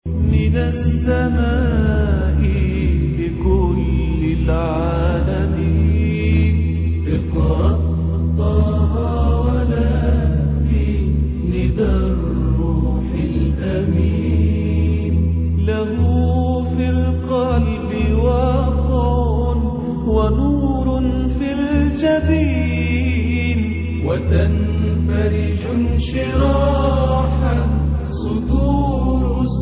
من السماء لكل العالمين اقرأ طه ولكن ندى الروح الأمين له في القلب وقع ونور في الجبين وتنفرج انشراحا صدور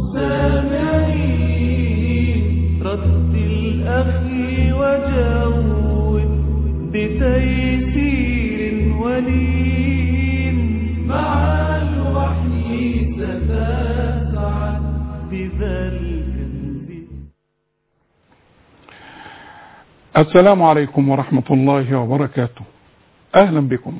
السامعين رتل أخي وجود بتيسير ولين مع الوحي ستسعد بذا الكنز السلام عليكم ورحمة الله وبركاته أهلا بكم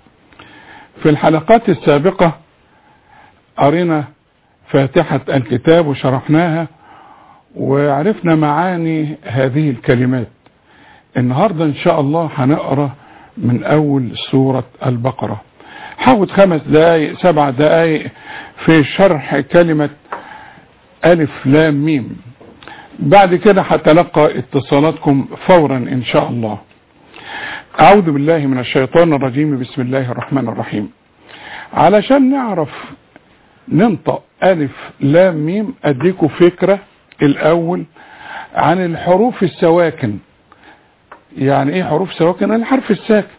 في الحلقات السابقة قرينا فاتحة الكتاب وشرحناها وعرفنا معاني هذه الكلمات النهاردة إن شاء الله هنقرأ من أول سورة البقرة حاول خمس دقايق سبع دقايق في شرح كلمة ألف لام ميم بعد كده هتلقى اتصالاتكم فورا ان شاء الله اعوذ بالله من الشيطان الرجيم بسم الله الرحمن الرحيم علشان نعرف ننطق الف لام ميم اديكم فكرة الاول عن الحروف السواكن يعني ايه حروف سواكن الحرف الساكن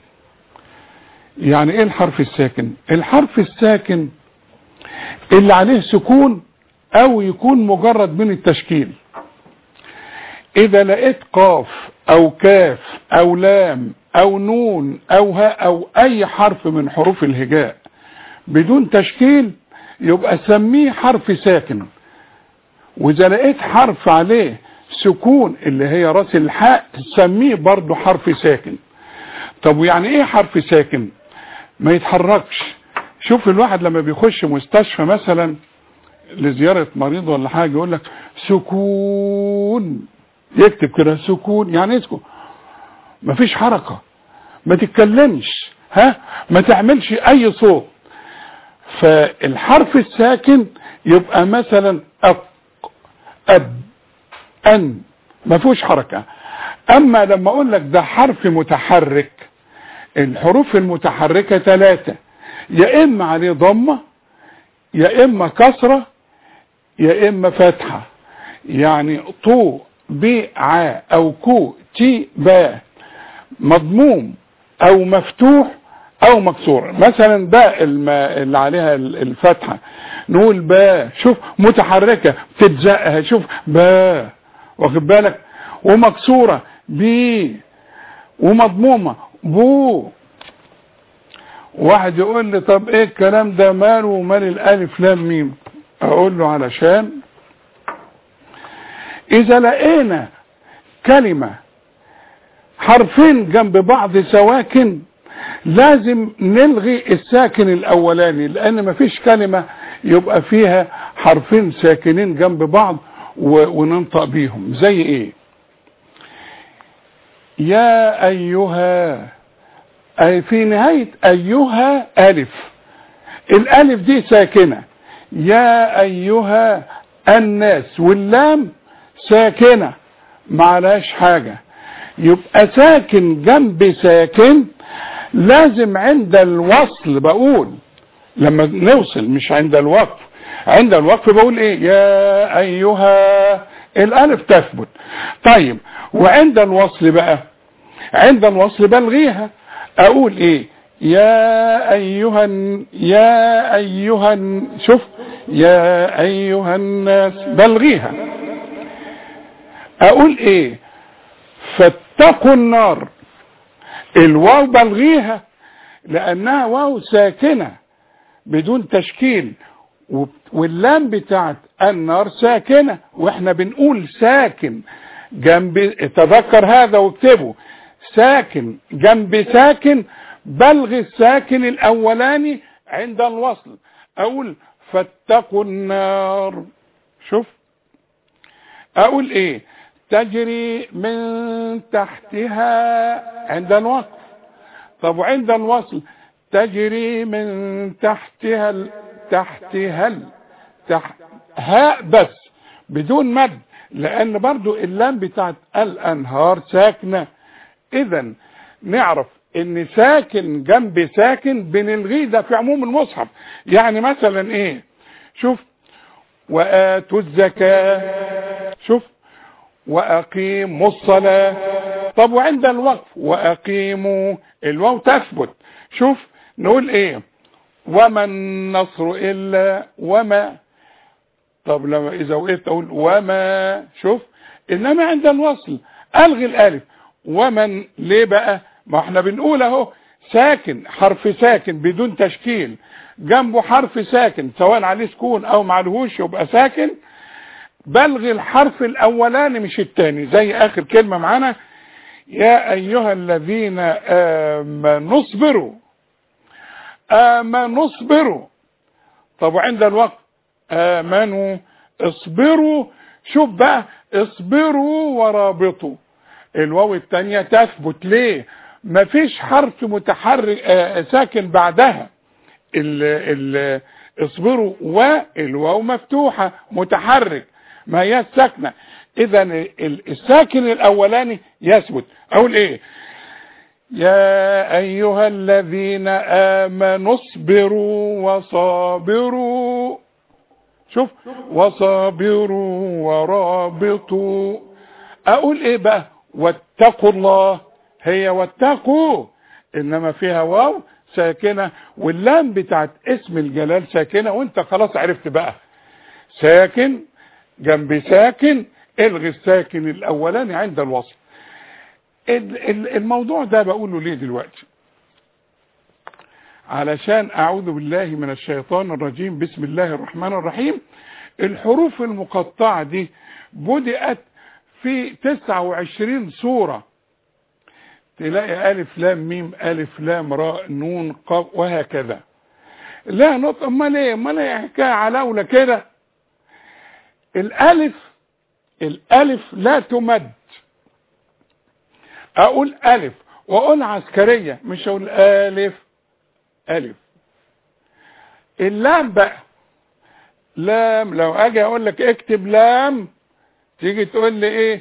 يعني ايه الحرف الساكن الحرف الساكن اللي عليه سكون او يكون مجرد من التشكيل اذا لقيت قاف او كاف او لام او نون او هاء او اي حرف من حروف الهجاء بدون تشكيل يبقى سميه حرف ساكن واذا لقيت حرف عليه سكون اللي هي راس الحاء سميه برضو حرف ساكن طب ويعني ايه حرف ساكن ما يتحركش شوف الواحد لما بيخش مستشفى مثلا لزيارة مريض ولا حاجة يقول لك سكون يكتب كده سكون يعني اسكت مفيش حركة ما تتكلمش ها ما تعملش اي صوت فالحرف الساكن يبقى مثلا أق أب أن ما فيهوش حركة أما لما أقول لك ده حرف متحرك الحروف المتحركة ثلاثة يا إما عليه ضمة يا إما كسرة يا إما فتحة يعني طو بي ع أو كو تي با مضموم أو مفتوح او مكسور مثلا باء الم... اللي عليها الفتحة نقول باء شوف متحركة تتزقها شوف باء واخد بالك ومكسورة بي ومضمومة بو واحد يقول لي طب ايه الكلام ده ماله ومال الالف لام ميم اقول له علشان اذا لقينا كلمة حرفين جنب بعض سواكن لازم نلغي الساكن الاولاني لان مفيش كلمة يبقى فيها حرفين ساكنين جنب بعض وننطق بيهم زي ايه يا ايها اي في نهاية ايها الف الالف دي ساكنة يا ايها الناس واللام ساكنة معلاش حاجة يبقى ساكن جنب ساكن لازم عند الوصل بقول لما نوصل مش عند الوقف عند الوقف بقول ايه يا ايها الالف تثبت طيب وعند الوصل بقى عند الوصل بلغيها اقول ايه يا ايها يا ايها شوف يا ايها الناس بلغيها اقول ايه فاتقوا النار الواو بلغيها لانها واو ساكنة بدون تشكيل واللام بتاعت النار ساكنة واحنا بنقول ساكن جنب تذكر هذا واكتبه ساكن جنب ساكن بلغ الساكن الاولاني عند الوصل اقول فاتقوا النار شوف اقول ايه تجري من تحتها عند الوصل طب وعند الوصل تجري من تحتها ال... تحتها ال... تحت هاء بس بدون مد لان برضو اللام بتاعت الانهار ساكنة اذا نعرف ان ساكن جنب ساكن بنلغيه ده في عموم المصحف يعني مثلا ايه شوف واتوا الزكاة شوف واقيموا الصلاة طب وعند الوقف واقيموا الواو تثبت شوف نقول ايه وما النصر الا وما طب لما اذا وقفت اقول وما شوف انما عند الوصل الغي الالف ومن ليه بقى ما احنا بنقول اهو ساكن حرف ساكن بدون تشكيل جنبه حرف ساكن سواء عليه سكون او معلهوش يبقى ساكن بلغي الحرف الاولاني مش الثاني زي اخر كلمة معانا يا ايها الذين امنوا اصبروا امنوا اصبروا طب وعند الوقت امنوا اصبروا شوف بقى اصبروا ورابطوا الواو الثانية تثبت ليه مفيش حرف متحرك آه ساكن بعدها ال ال اصبروا والواو مفتوحة متحرك ما هي ساكنة اذا الساكن الاولاني يثبت اقول ايه يا ايها الذين امنوا اصبروا وصابروا شوف وصابروا ورابطوا اقول ايه بقى واتقوا الله هي واتقوا انما فيها واو ساكنة واللام بتاعت اسم الجلال ساكنة وانت خلاص عرفت بقى ساكن جنب ساكن الغي الساكن الاولاني عند الوصل الموضوع ده بقوله ليه دلوقتي علشان اعوذ بالله من الشيطان الرجيم بسم الله الرحمن الرحيم الحروف المقطعة دي بدأت في 29 سورة تلاقي ألف لام ميم ألف لام راء نون قاف وهكذا لا نطق امال ايه امال ايه حكايه علاوله كده الالف الالف لا تمد اقول الف واقول عسكريه مش اقول الف الف اللام بقى لام لو اجي اقول لك اكتب لام تيجي تقول لي ايه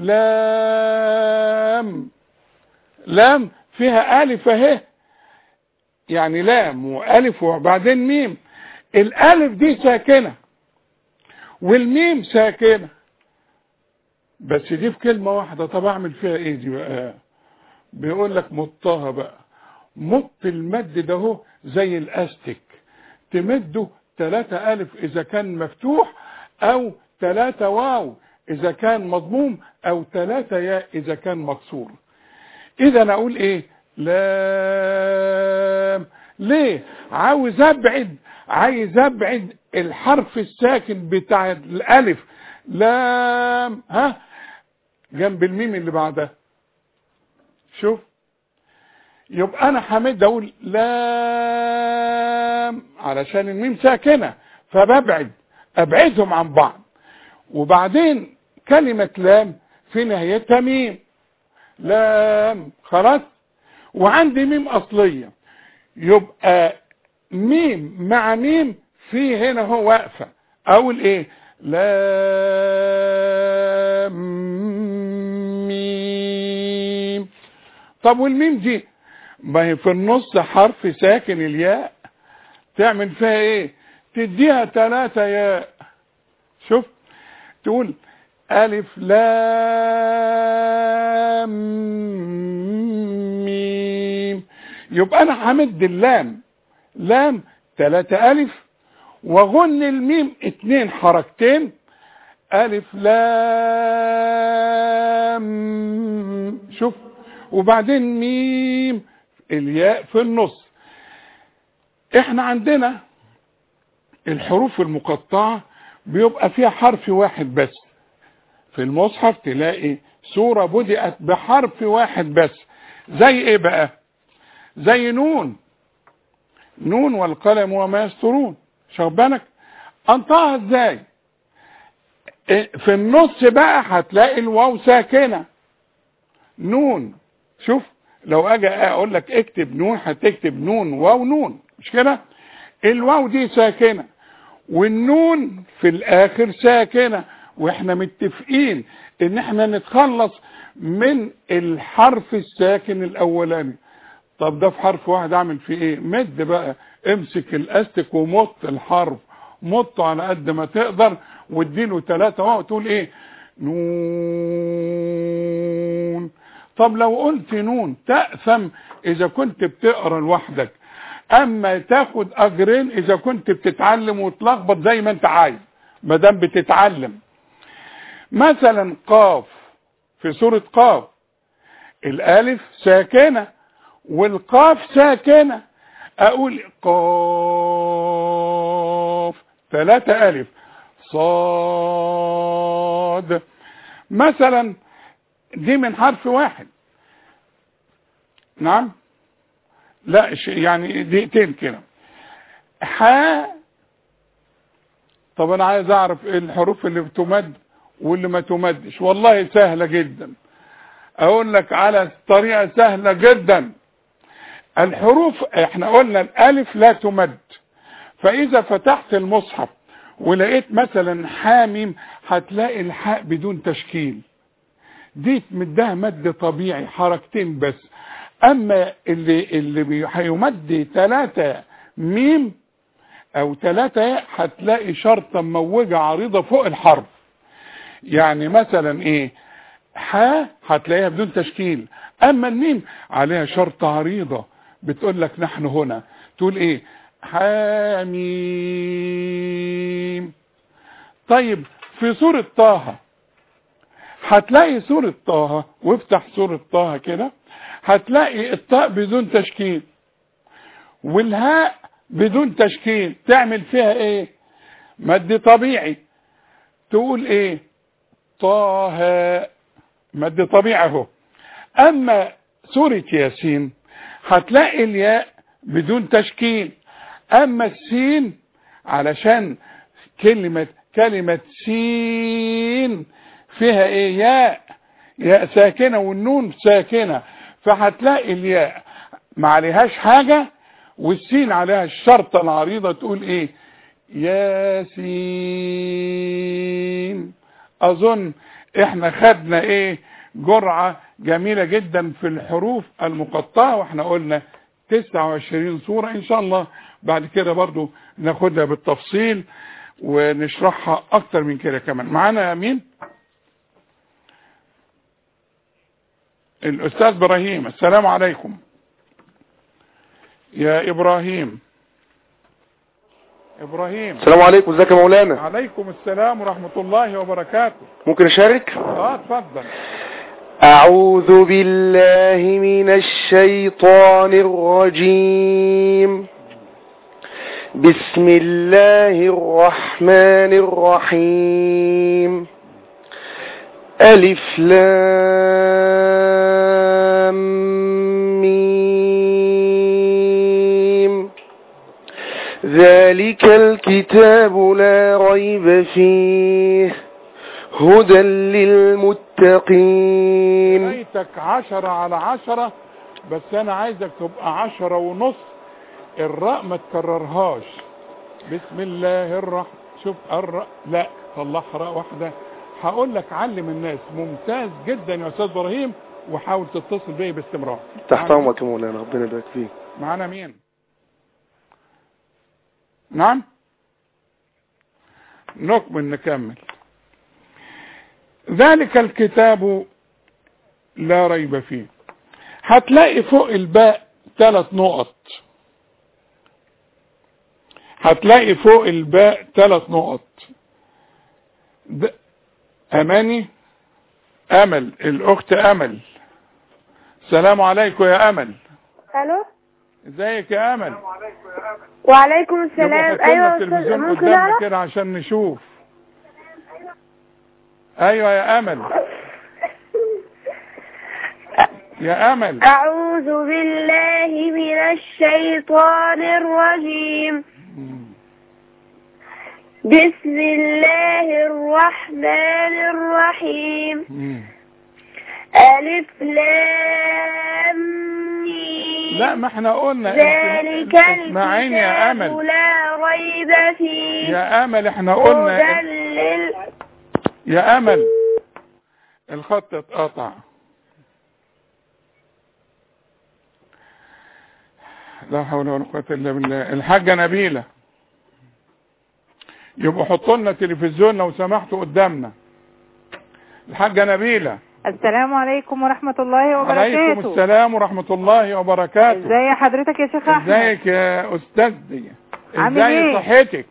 لام لام فيها الف اهي يعني لام والف وبعدين ميم الالف دي ساكنه والميم ساكنه بس دي في كلمه واحده طب اعمل فيها ايه دي بقى بيقول لك مطها بقى مط المد ده هو زي الاستيك تمده ثلاثة ألف إذا كان مفتوح أو ثلاثة واو إذا كان مضموم أو ثلاثة ياء إذا كان مكسور إذا أقول إيه لام ليه عاوز أبعد عايز أبعد الحرف الساكن بتاع الألف لام ها جنب الميم اللي بعدها شوف يبقى انا حمد اقول لام علشان الميم ساكنة فببعد ابعدهم عن بعض وبعدين كلمة لام في نهايتها ميم لام خلاص وعندي ميم اصلية يبقى ميم مع ميم في هنا هو واقفة اقول ايه لام ميم طب والميم دي ما هي في النص حرف ساكن الياء تعمل فيها ايه تديها ثلاثة ياء شوف تقول الف لام ميم يبقى انا همد اللام لام ثلاثة الف وغن الميم اتنين حركتين الف لام شوف وبعدين ميم الياء في النص احنا عندنا الحروف المقطعة بيبقى فيها حرف واحد بس في المصحف تلاقي سورة بدأت بحرف واحد بس زي ايه بقى زي نون نون والقلم وما يسطرون شغبانك انطقها ازاي في النص بقى هتلاقي الواو ساكنة نون شوف لو اجي اقول لك اكتب نون هتكتب نون واو نون مش كده الواو دي ساكنة والنون في الاخر ساكنة واحنا متفقين ان احنا نتخلص من الحرف الساكن الاولاني طب ده في حرف واحد اعمل فيه ايه مد بقى امسك الاستك ومط الحرف مطه على قد ما تقدر واديله ثلاثة اهو تقول ايه نون طب لو قلت نون تأثم اذا كنت بتقرا لوحدك اما تاخد اجرين اذا كنت بتتعلم وتلخبط زي ما انت عايز ما دام بتتعلم مثلا قاف في سورة قاف الالف ساكنة والقاف ساكنة اقول قاف ثلاثة الف صاد مثلا دي من حرف واحد نعم لا ش- يعني دقيقتين كده حاء طب انا عايز اعرف ايه الحروف اللي بتمد واللي ما تمدش والله سهلة جدا اقول لك على طريقة سهلة جدا الحروف احنا قلنا الالف لا تمد فاذا فتحت المصحف ولقيت مثلا حاميم هتلاقي الحاء بدون تشكيل دي مدها مد طبيعي حركتين بس اما اللي اللي بي- هيمد ثلاثة ميم او ثلاثة ياء هتلاقي شرطة مموجة عريضة فوق الحرف يعني مثلا ايه حا هتلاقيها بدون تشكيل اما الميم عليها شرطة عريضة بتقول لك نحن هنا تقول ايه حاميم طيب في سورة طه هتلاقي سورة طه وافتح سورة طه كده هتلاقي الطاء بدون تشكيل والهاء بدون تشكيل تعمل فيها ايه مد طبيعي تقول ايه طه مد طبيعي اهو اما سورة ياسين هتلاقي الياء بدون تشكيل اما السين علشان كلمة كلمة سين فيها ايه ياء ياء ساكنة والنون ساكنة فهتلاقي الياء ما عليهاش حاجة والسين عليها الشرطة العريضة تقول ايه ياسين اظن احنا خدنا ايه جرعة جميلة جدا في الحروف المقطعة واحنا قلنا 29 صورة ان شاء الله بعد كده برضو ناخدها بالتفصيل ونشرحها اكتر من كده كمان معانا مين الاستاذ ابراهيم السلام عليكم يا ابراهيم ابراهيم السلام عليكم ازيك يا مولانا عليكم السلام ورحمة الله وبركاته ممكن اشارك اه اتفضل اعوذ بالله من الشيطان الرجيم بسم الله الرحمن الرحيم ألف لام ميم ذلك الكتاب لا ريب فيه هدى للمتقين رأيتك عشرة على عشرة بس انا عايزك تبقى عشرة ونص الراء ما تكررهاش بسم الله الرحمن شوف الراء لا طلعها راء واحدة هقول لك علم الناس ممتاز جدا يا استاذ ابراهيم وحاول تتصل بيا باستمرار تحت معنا- امرك يا مولانا ربنا يبارك فيك معانا مين نعم نكمل نكمل ذلك الكتاب لا ريب فيه هتلاقي فوق الباء ثلاث نقط هتلاقي فوق الباء ثلاث نقط د- اماني امل الاخت امل السلام عليكم يا امل الو ازيك يا امل وعليكم السلام يبقى ايوه حط لنا يا استاذ التلفزيون ممكن قدامنا اعرف كده عشان نشوف ايوه يا امل يا امل اعوذ بالله من الشيطان الرجيم بسم الله الرحمن الرحيم مم. ألف لام ميم. لا ما احنا قلنا ذلك اسمعيني يا الكتاب امل لا ريب فيه يا امل احنا هدى قلنا لل يا امل الخط اتقطع لا حول ولا قوه الا بالله الحاجه نبيله يبقوا حطوا لنا تلفزيون لو سمحتوا قدامنا الحاجه نبيله السلام عليكم ورحمة الله عليكم وبركاته السلام ورحمه الله وبركاته ازي حضرتك يا شيخ احمد ازيك يا استاذتي عامل ازاي ايه؟ صحتك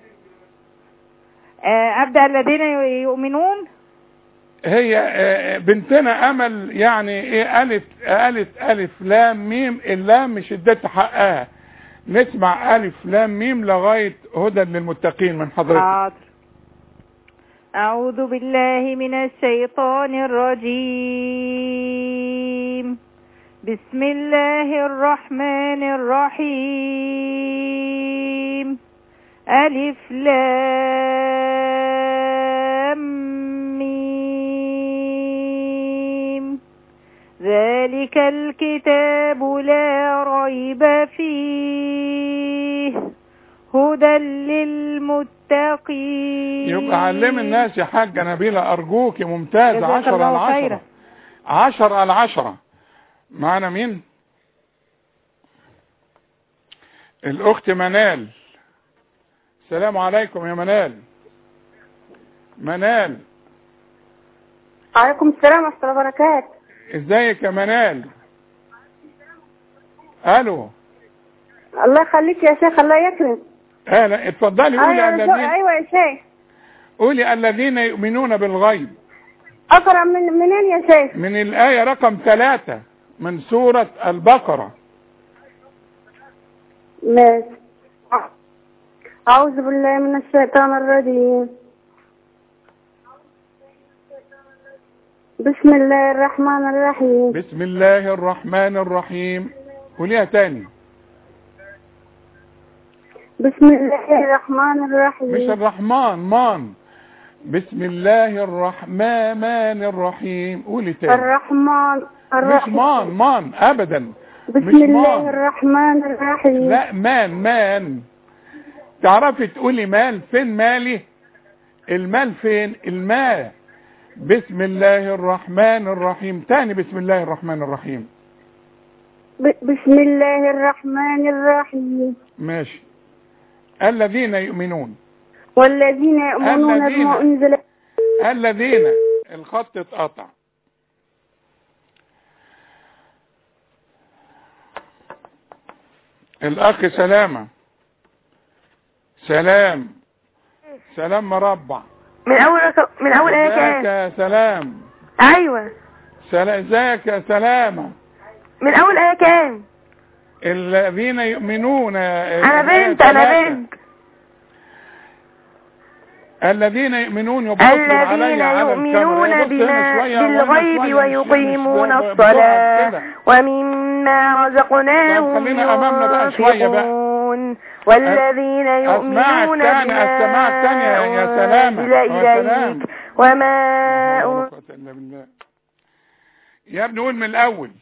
آه، ابدأ الذين يؤمنون هي آه، بنتنا امل يعني ايه قالت قالت الف لام ميم اللام مش اديت حقها نسمع الف لام ميم لغايه هدى للمتقين من حضرتك حاضر أعوذ بالله من الشيطان الرجيم بسم الله الرحمن الرحيم ألف لام ميم ذلك الكتاب لا ريب فيه هدى للمتقين يبقى علم الناس يا حاجه نبيله ارجوك ممتازه جزاك عشرة الله على خيرا. عشرة عشرة على عشرة معنا مين الاخت منال السلام عليكم يا منال منال عليكم السلام ورحمة الله وبركاته ازيك يا منال الو الله يخليك يا شيخ الله يكرم اهلا اتفضلي قولي أيوة, الذين أيوة يا شيخ قولي الذين يؤمنون بالغيب أقرأ من منين يا شيخ من الآية رقم ثلاثة من سورة البقرة ماشي أعوذ بالله من الشيطان الرجيم بسم الله الرحمن الرحيم بسم الله الرحمن الرحيم قوليها تاني بسم الله الرحمن مش الرحيم الرحمن مان بسم الله الرحمن الرحيم قولي تاني الرحمن مش الرحيم مان مان ابدا بسم مش الله مان. الرحمن الرحيم لا مان مان تعرفي تقولي مال فين مالي المال فين المال بسم الله الرحمن الرحيم تاني بسم الله الرحمن الرحيم ب- بسم الله الرحمن الرحيم ماشي الذين يؤمنون والذين يؤمنون الذين. بما أنزل الذين الخط اتقطع الاخ سلامة سلام سلام مربع من أول من أول آية ازيك كام؟ يا سلام أيوة سلا- ازيك يا سلامة من أول آية كام؟ الذين يؤمنون أنا بنت أنا بنت الذين يؤمنون يبصر علي الذين على يؤمنون الكاميرا يبص هنا بما شوية وهنا بالغيب شوية، مش- ويقيمون مش- مش- الصلاة كده. ومما رزقناهم طب خلينا أمامنا بقى شوية بقى. ينفقون والذين يؤمنون أسمعك تاني، بما أسمعك تاني يا- يا سلامة. أنزل يا سلام. إليك وما لا حول ولا أن- قوة إلا بالله. يا ابني قول من الاول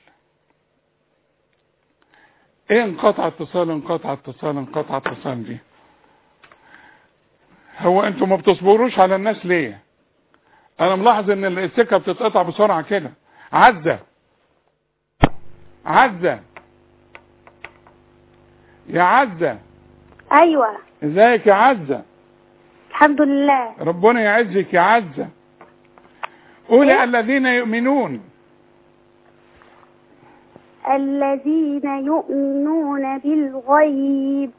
ايه انقطع اتصال انقطع اتصال انقطع اتصال دي هو انتوا ما بتصبروش على الناس ليه انا ملاحظ ان السكه بتتقطع بسرعه كده عزه عزه يا عزه أيوة ازيك يا عزه الحمد لله ربنا يعزك يا عزه قولي الذين يؤمنون الذين يؤمنون بالغيب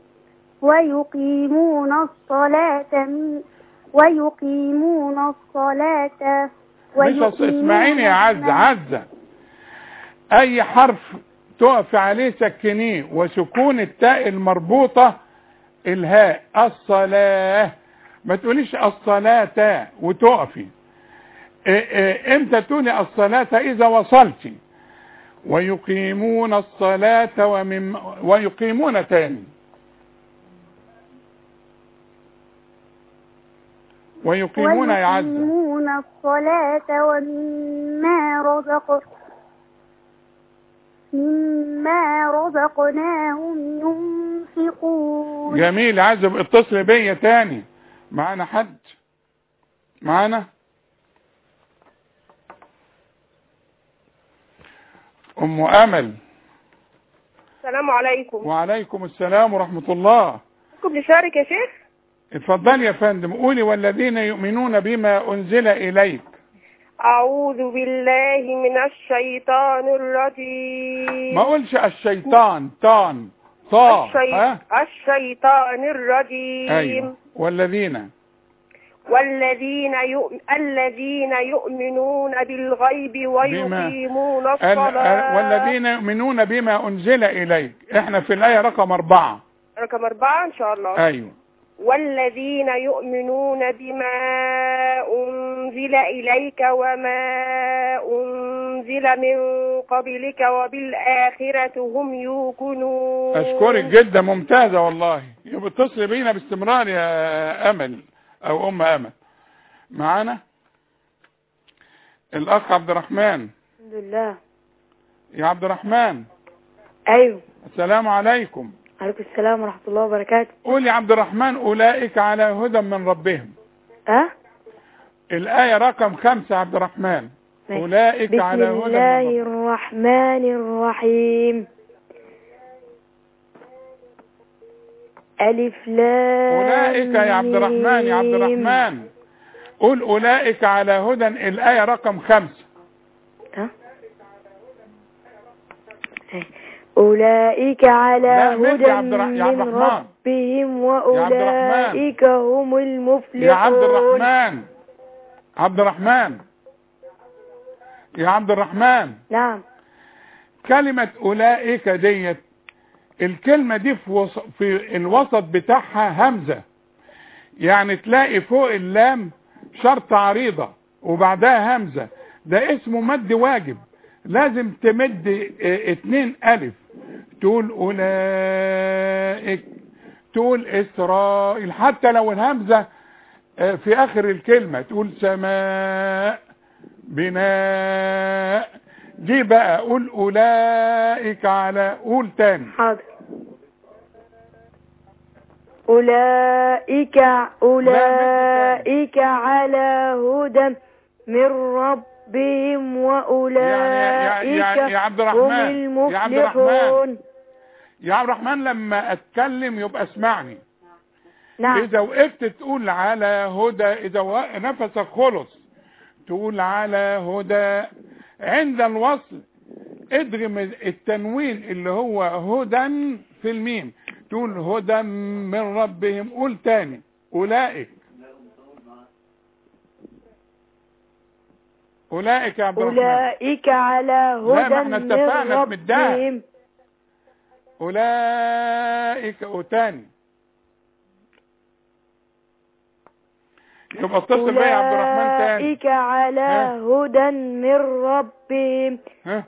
ويقيمون الصلاة ويقيمون الصلاة مش أص- اسمعيني يا عزة عزة اي حرف تقف عليه سكنيه وسكون التاء المربوطة الهاء الصلاة ما تقوليش الصلاة وتقفي إيه إيه امتى تقولي الصلاة اذا وصلتي ويقيمون الصلاة ومن ويقيمون تاني ويقيمون يا عزة ويقيمون الصلاة ومما رزق مما رزقناهم ينفقون جميل عايز اتصل بيا تاني معانا حد معانا ام امل السلام عليكم وعليكم السلام ورحمة الله ممكن نشارك يا شيخ اتفضل يا فندم قولي والذين يؤمنون بما انزل اليك أعوذ بالله من الشيطان الرجيم ما اقولش الشيطان طان طا الشي... ها الشيطان الرجيم ايوه والذين والذين يؤم... الذين يؤمنون بالغيب ويقيمون ال- ال- الصلاة والذين يؤمنون بما انزل اليك احنا في الايه رقم اربعة رقم أربعة إن شاء الله ايوه والذين يؤمنون بما أنزل إليك وما أنزل من قبلك وبالآخرة هم يوقنون اشكرك جدا ممتازة والله يبقى اتصل بينا باستمرار يا امل او ام امل معانا الاخ عبد الرحمن الحمد لله يا عبد الرحمن ايوه السلام عليكم عليكم السلام ورحمة الله وبركاته قول يا عبد الرحمن اولئك على هدى من ربهم ها الايه رقم خمسة يا عبد الرحمن ماشي. اولئك بسم على هدى من الله ربهم الرحمن الرحيم ألف لام اولئك يا عبد الرحمن يا عبد ميم. الرحمن قول اولئك على هدى الايه رقم خمسة ها؟ أولئك على لا، مد يا هدى عبد الر- يا عبد من الرحمن. ربهم عبد الرحمن. وأولئك هم المفلحون يا عبد الرحمن عبد الرحمن يا عبد الرحمن نعم كلمة أولئك ديت الكلمة دي في, وسط في الوسط بتاعها همزة يعني تلاقي فوق اللام شرط عريضة وبعدها همزة ده اسمه مد واجب لازم تمد اه، اتنين ألف تقول أولئك تقول إسرائيل حتى لو الهمزة اه، في آخر الكلمة تقول سماء بناء دي بقى قول أولئك على قول تاني حاضر أولئك أولئك على هدى من ربهم وأولئك يعني يا- يا- يا عبد الرحمن، هم يا عبد الرحمن. المفلحون يا عبد الرحمن لما اتكلم يبقى اسمعني نعم اذا وقفت تقول على هدى اذا و- نفسك خلص تقول على هدى عند الوصل ادغم التنوين اللي هو هدى في الميم تقول هدى من ربهم قول تاني اولئك اولئك يا عبد الرحمن أولئك على ما هدى احنا من اتفقنا في الدهر. ربهم اولئك وتاني يبقى اتصل بيا يا عبد الرحمن تاني أولئك على ها؟ هدى من ربهم ها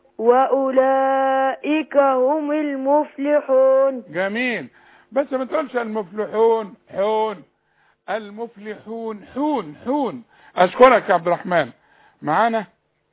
وأولئك هم المفلحون جميل بس ما تقولش المفلحون حون المفلحون حون حون اشكرك يا عبد الرحمن معانا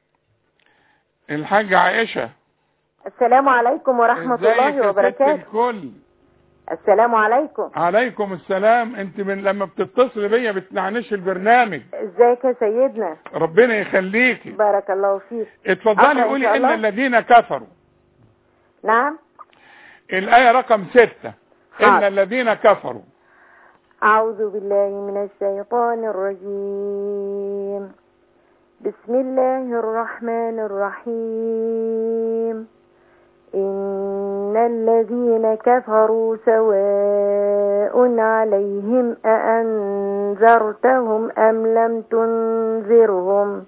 الحاجة عائشة السلام عليكم ورحمة ازيك يا الله ست وبركاته الكل السلام عليكم عليكم السلام انت من لما بتتصل بيا بتنعنش البرنامج ازيك يا سيدنا ربنا يخليكي بارك الله فيك اتفضلي أقرأ إن قولي شاء ان الله؟ الذين كفروا نعم الآية رقم ستة ان حاضر. الذين كفروا أعوذ بالله من الشيطان الرجيم بسم الله الرحمن الرحيم إن الذين كفروا سواء عليهم أأنذرتهم أم لم تنذرهم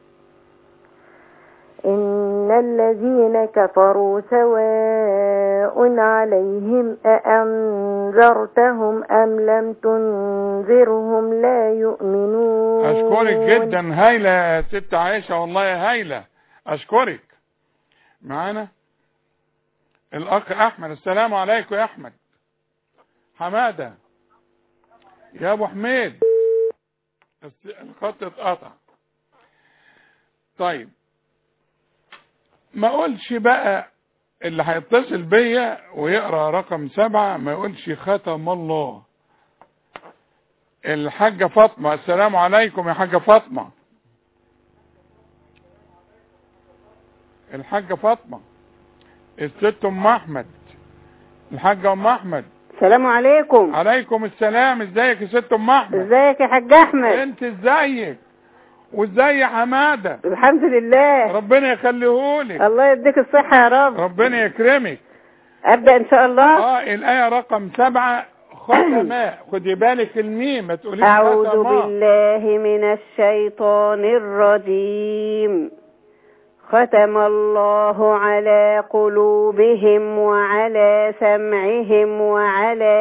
إن الذين كفروا سواء عليهم أأنذرتهم أم لم تنذرهم لا يؤمنون اشكرك جدا هايلة يا ست عائشة والله يا هايلة اشكرك معانا الاخ احمد السلام عليكم يا احمد حمادة يا ابو حميد الس- الخط اتقطع طيب ما اقولش بقى اللي هيتصل بيا ويقرا رقم سبعة ما يقولش ختم الله الحاجة فاطمة السلام عليكم يا حاجة فاطمة الحاجة فاطمة الست ام احمد الحاجة ام احمد السلام عليكم عليكم السلام ازيك يا ست ام احمد ازيك يا حاج احمد انت ازيك وازاي يا حمادة الحمد لله ربنا يخليهولك الله يديك الصحة يا رب ربنا يكرمك ابدأ ان شاء الله اه الآية رقم سبعة ختماء خدي بالك الميم ما تقوليش أعوذ ختماء. بالله من الشيطان الرجيم ختم الله على قلوبهم وعلى سمعهم وعلى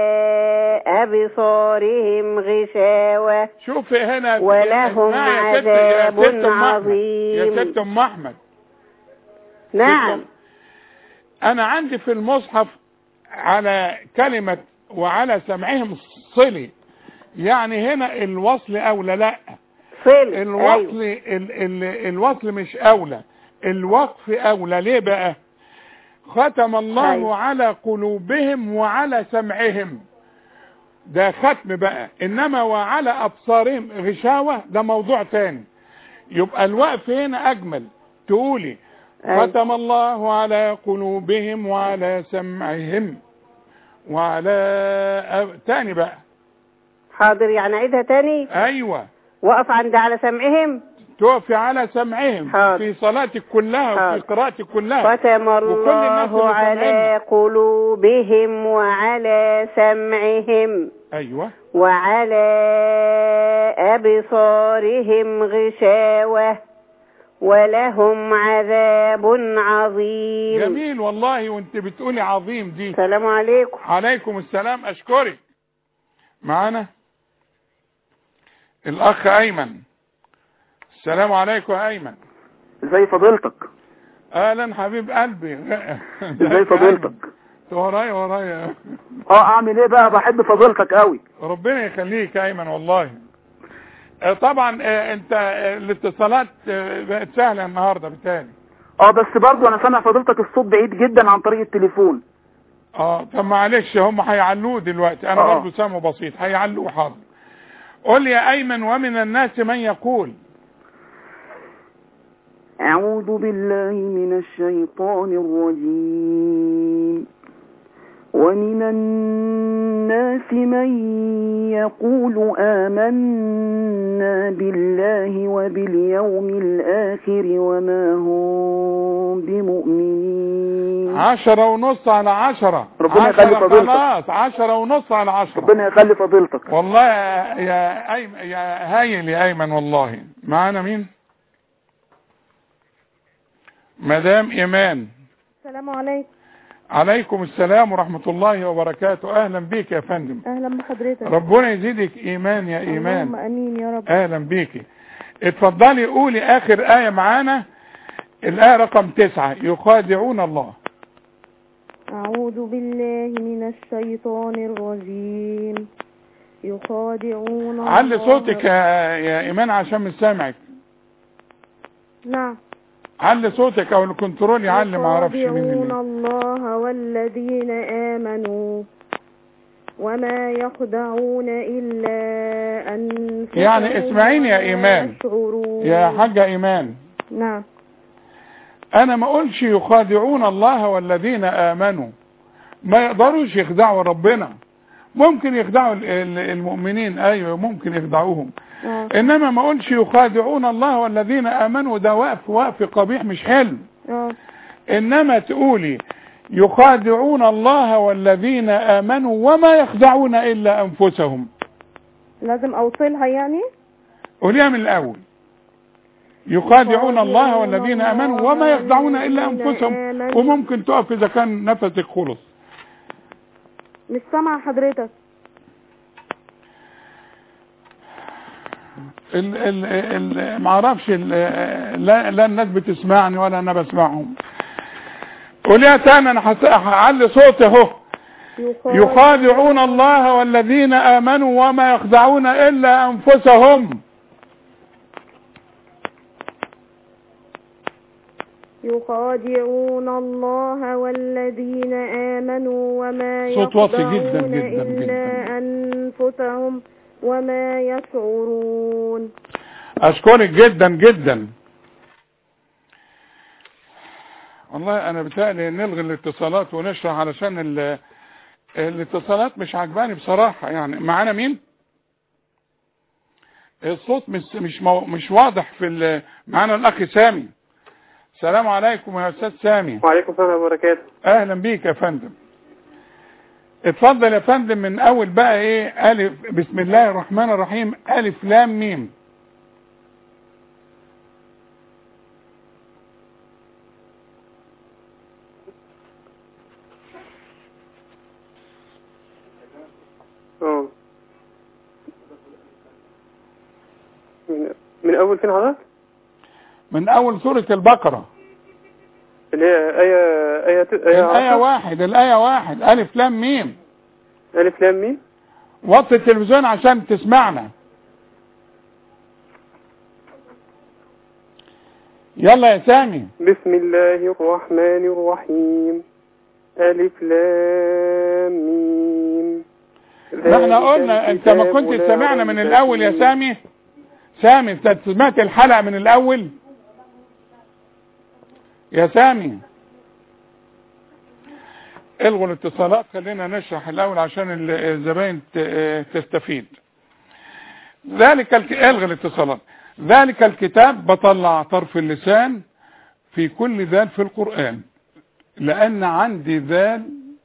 أبصارهم غشاوة شوفي هنا ولهم اسمعي يا ست- يا عذاب ست أم أحمد. عظيم. يا ست ام احمد نعم انا عندي في المصحف على كلمة وعلى سمعهم صلي يعني هنا الوصل اولى لا صل أيوة. الوصل ال ال الوصل مش اولى الوقف اولى ليه بقى ختم الله أيوة. على قلوبهم وعلى سمعهم ده ختم بقى انما وعلى ابصارهم غشاوة ده موضوع تاني يبقى الوقف هنا اجمل تقولي أيوة. ختم الله على قلوبهم وعلى سمعهم وعلى أب... تاني بقى حاضر يعني عيدها تاني ايوه وقف عند على سمعهم تقفي على سمعهم حاضر. في صلاتك كلها وفي حاضر. قراءتك كلها ختم وكل الناس الله اللي على سامعيننا. قلوبهم وعلى سمعهم ايوه وعلى أبصارهم غشاوة ولهم عذاب عظيم جميل والله وانت بتقولي عظيم دي السلام عليكم عليكم السلام اشكرك معانا الاخ ايمن السلام عليكم يا ايمن ازاي فضيلتك اهلا حبيب قلبي ازاي فضيلتك ورايا ورايا اه اعمل ايه بقى بحب فضيلتك قوي ربنا يخليك يا ايمن والله آه، طبعا آه، انت آه، الاتصالات آه، بقت سهله النهارده بالتالي اه بس برضو انا سامع فضيلتك الصوت بعيد جدا عن طريق التليفون اه طب معلش هم هيعلوه دلوقتي انا آه. برضه سامعه بسيط هيعلوه حاضر قول لي يا ايمن ومن الناس من يقول أعوذ بالله من الشيطان الرجيم ومن الناس من يقول آمنا بالله وباليوم الآخر وما هم بمؤمنين عشرة ونص على عشرة ربنا عشرة يخلي فضيلتك. خلاص عشرة ونص على عشرة ربنا يخلي فضيلتك والله يا يا أيمن يا هايل يا ايمن والله معانا مين مدام ايمان السلام عليكم عليكم السلام ورحمة الله وبركاته اهلا بيك يا فندم اهلا بحضرتك ربنا يزيدك ايمان يا اللهم ايمان امين يا رب اهلا بيكي اتفضلي قولي اخر ايه معانا الايه رقم تسعة يخادعون الله اعوذ بالله من الشيطان الرجيم يخادعون علي الله- صوتك يا, يا ايمان عشان مش سامعك نعم علي صوتك او الكنترول يعلي ما اعرفش مين يخادعون اللي الله والذين آمنوا وما يخدعون إلا أنفسهم يعني اسمعيني يا وما إيمان. يشعرون. يا حاجة ايمان نعم انا ما اقولش يخادعون الله والذين امنوا ما يقدروش يخدعوا ربنا ممكن يخدعوا ال- ال- المؤمنين ايوه ممكن يخدعوهم آه. انما ما اقولش يخادعون الله والذين امنوا ده وقف وقف قبيح مش حلو آه. انما تقولي يخادعون الله والذين امنوا وما يخدعون الا انفسهم لازم أوصلها يعني قوليها من الاول يخادعون الله والذين امنوا وما يخدعون الا انفسهم وممكن تقف اذا كان نفسك خلص مش سامعة حضرتك ال ال ال معرفش ال لا, لا الناس بتسمعني ولا انا بسمعهم قوليها تاني انا هس- هعلي صوتي اهو يخادعون الله والذين امنوا وما يخدعون الا انفسهم يخادعون الله والذين آمنوا وما صوت واطي يخدعون جداً جداً إلا جداً. أنفسهم وما يشعرون اشكرك جدا جدا والله انا بتقلي نلغي الاتصالات ونشرح علشان ال- الاتصالات مش عجباني بصراحة يعني معانا مين الصوت مش مش مو مش واضح في ال- معانا الاخ سامي السلام عليكم يا استاذ سامي وعليكم السلام ورحمة الله وبركاته اهلا بيك يا فندم اتفضل يا فندم من اول بقى ايه الف بسم الله الرحمن الرحيم الف لام ميم اه من, من أول فين حضرتك؟ من اول سورة البقرة اللي هي آية آية آية الآية عشرة؟ واحد الآية واحد ألف لام ميم ألف لام ميم وطي التلفزيون عشان تسمعنا يلا يا سامي بسم الله الرحمن الرحيم ألف لام ميم ده احنا ذلك قلنا انت ما الكتاب كنت لا سمعنا من ريب الأول يا فيه. سامي سامي انت سمعت الحلقة من الأول يا سامي الغوا الاتصالات خلينا نشرح الأول عشان ال- الزباين ت- تستفيد ذلك الك... الغي الاتصالات ذلك الكتاب بطلع طرف اللسان في كل ذال في القرآن لأن عندي ذال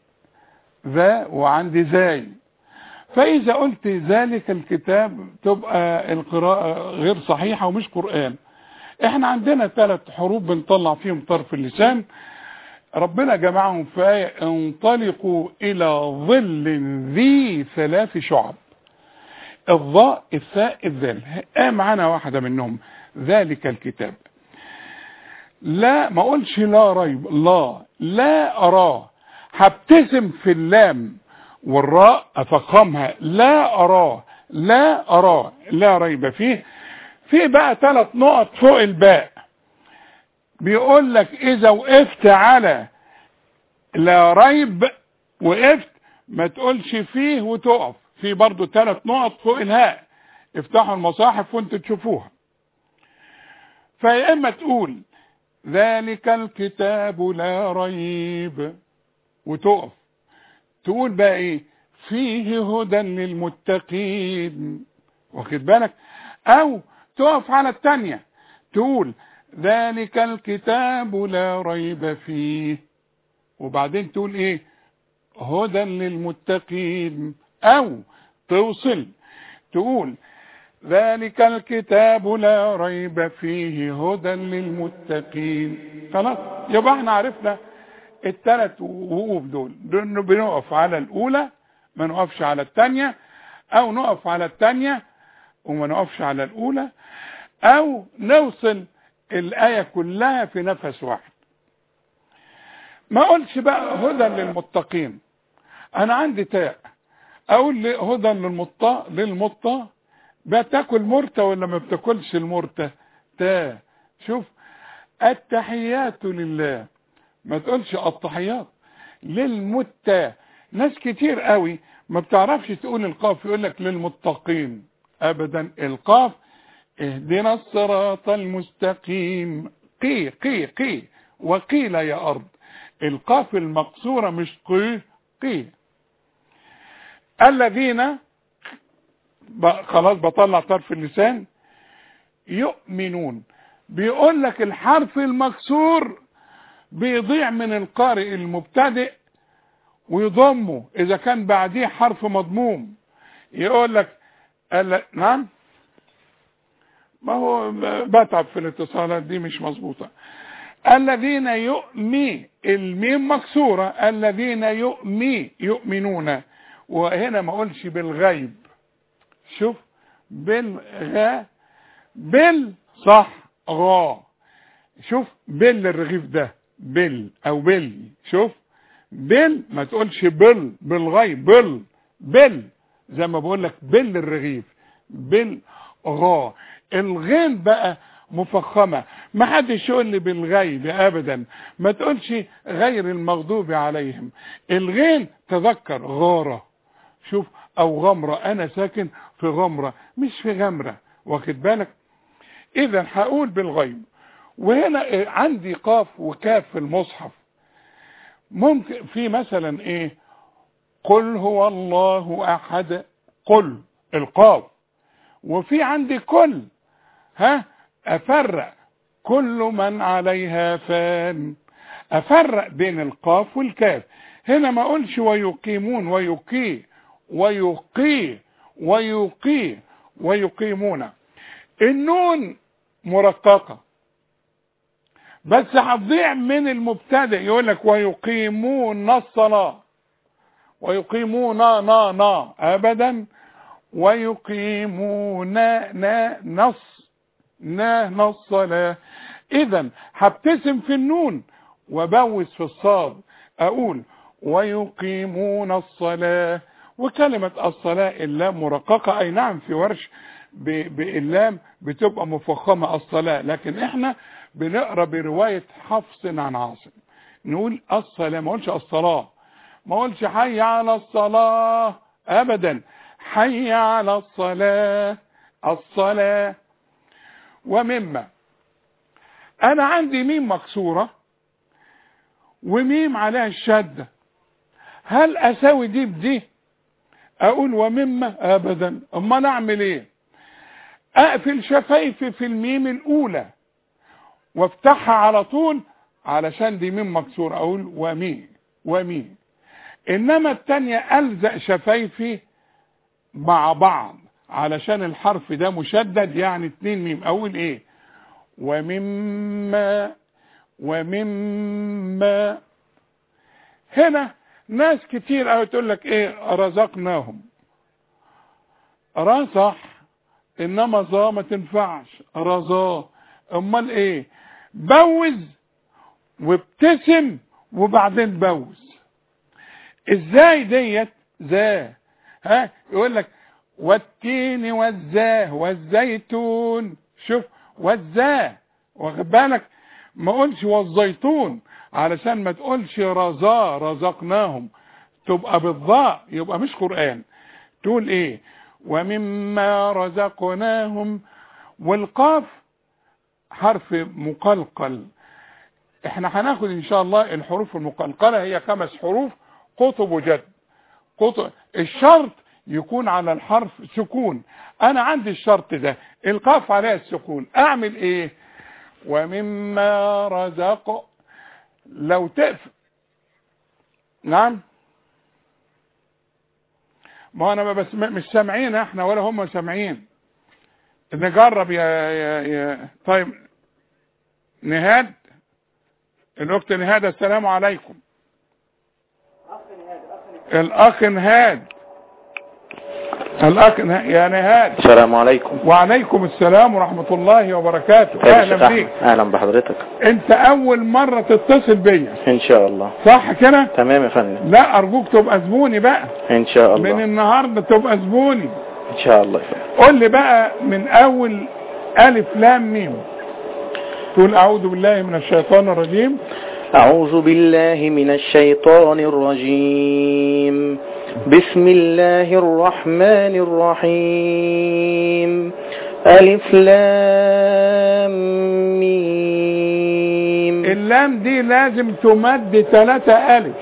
ذا وعندي زاي فإذا قلت ذلك الكتاب تبقى القراءة غير صحيحة ومش قرآن احنا عندنا ثلاث حروف بنطلع فيهم طرف اللسان ربنا جمعهم في آية انطلقوا إلى ظل ذي ثلاث شعب الضاء الثاء الذال آه معانا واحدة منهم ذلك الكتاب لا ما اقولش لا ريب لا لا أراه هبتسم في اللام والراء أفخمها لا أراه لا أراه لا ريب فيه في بقى ثلاث نقط فوق الباء بيقول لك إذا وقفت على لا ريب وقفت ما تقولش فيه وتقف في برضو ثلاث نقط فوق الهاء افتحوا المصاحف وانتوا تشوفوها فيا اما تقول ذلك الكتاب لا ريب وتقف تقول بقى ايه فيه هدى للمتقين واخد بالك او تقف على التانية تقول ذلك الكتاب لا ريب فيه وبعدين تقول ايه هدى للمتقين او توصل تقول ذلك الكتاب لا ريب فيه هدى للمتقين خلاص يبقى احنا عرفنا الثلاث وقوف دول لانه بنقف على الاولى ما نقفش على الثانيه او نقف على الثانيه وما نقفش على الاولى او نوصل الايه كلها في نفس واحد ما اقولش بقى هدى للمتقين انا عندي تاء اقول لي هدى للمطة للمطة بتاكل مرتة ولا ما بتاكلش المرتة تاء شوف التحيات لله ما تقولش التحيات للمتة ناس كتير قوي ما بتعرفش تقول القاف يقول لك للمتقين ابدا القاف اهدنا الصراط المستقيم قي قي قي وقيل يا ارض القاف المقصورة مش قي قي الذين ب- خلاص بطلع طرف اللسان يؤمنون بيقول لك الحرف المكسور بيضيع من القارئ المبتدئ ويضمه اذا كان بعديه حرف مضموم يقول لك ال- نعم ما هو ب- بتعب في الاتصالات دي مش مظبوطه الذين يؤمي الميم مكسورة الذين يؤمي يؤمنون وهنا ما اقولش بالغيب شوف بالغا بال صح غا شوف بال الرغيف ده بال او بل شوف بال ما تقولش بل بالغيب بل بل زي ما بقول لك بل الرغيف بال غا الغين بقى مفخمة ما حدش يقول لي بالغيب ابدا ما تقولش غير المغضوب عليهم الغين تذكر غارة شوف او غمرة انا ساكن في غمرة مش في غمرة واخد بالك اذا هقول بالغيب وهنا إيه، عندي قاف وكاف في المصحف ممكن في مثلا ايه قل هو الله احد قل القاف وفي عندي كل ها افرق كل من عليها فان افرق بين القاف والكاف هنا ما اقولش ويقيمون ويقي ويقي ويقي ويقيمون النون مرققة بس هتضيع من المبتدئ يقول لك ويقيمون الصلاة ويقيمون نا نا ابدا ويقيمون نا نص نا نص صلاة اذا هبتسم في النون وبوس في الصاد اقول ويقيمون الصلاة وكلمة الصلاة اللام مرققة اي نعم في ورش ب- باللام بتبقى مفخمة الصلاة لكن احنا بنقرا برواية حفص عن عاصم نقول الصلاة ما اقولش الصلاة ما اقولش حي على الصلاة ابدا حي على الصلاة الصلاة ومما انا عندي ميم مكسورة وميم عليها الشدة هل اساوي دي بدي اقول ومما ابدا امال اعمل ايه اقفل شفايفي في الميم الاولى وافتحها على طول علشان دي ميم مكسور اقول ومي ومي انما التانية الزق شفايفي مع بعض علشان الحرف ده مشدد يعني اتنين ميم اقول ايه ومما ومما هنا ناس كتير قوي تقول لك ايه رزقناهم را صح انما ظا ما تنفعش رزا امال ايه بوز وابتسم وبعدين بوز ازاي ديت ذا ها يقول لك والتين والزاه والزيتون شوف والزاه واخد بالك ما قولش والزيتون علشان ما تقولش رزا رزقناهم تبقى بالضاء يبقى مش قرآن تقول ايه ومما رزقناهم والقاف حرف مقلقل احنا هناخد ان شاء الله الحروف المقلقلة هي خمس حروف قطب وجد قطب الشرط يكون على الحرف سكون انا عندي الشرط ده القاف عليها السكون اعمل ايه ومما رزق لو تقف نعم ما انا ما بس مش سامعين احنا ولا هم سامعين نجرب يا, يا, يا طيب نهاد الاخت نهاد السلام عليكم الاخ نهاد الاخ نه- يا نهاد السلام عليكم وعليكم السلام ورحمة الله وبركاته خير يا اهلا شيخ بيك أحمد. اهلا بحضرتك انت اول مرة تتصل بيا ان شاء الله صح كده تمام يا فندم لا ارجوك تبقى زبوني بقى ان شاء من الله النهاردة تبقى زبوني ان شاء الله يا فندم قول لي بقى من اول الف لام ميم تقول اعوذ بالله من الشيطان الرجيم أعوذ بالله من الشيطان الرجيم بسم الله الرحمن الرحيم ألف لام ميم اللام دي لازم تمد ثلاثة الف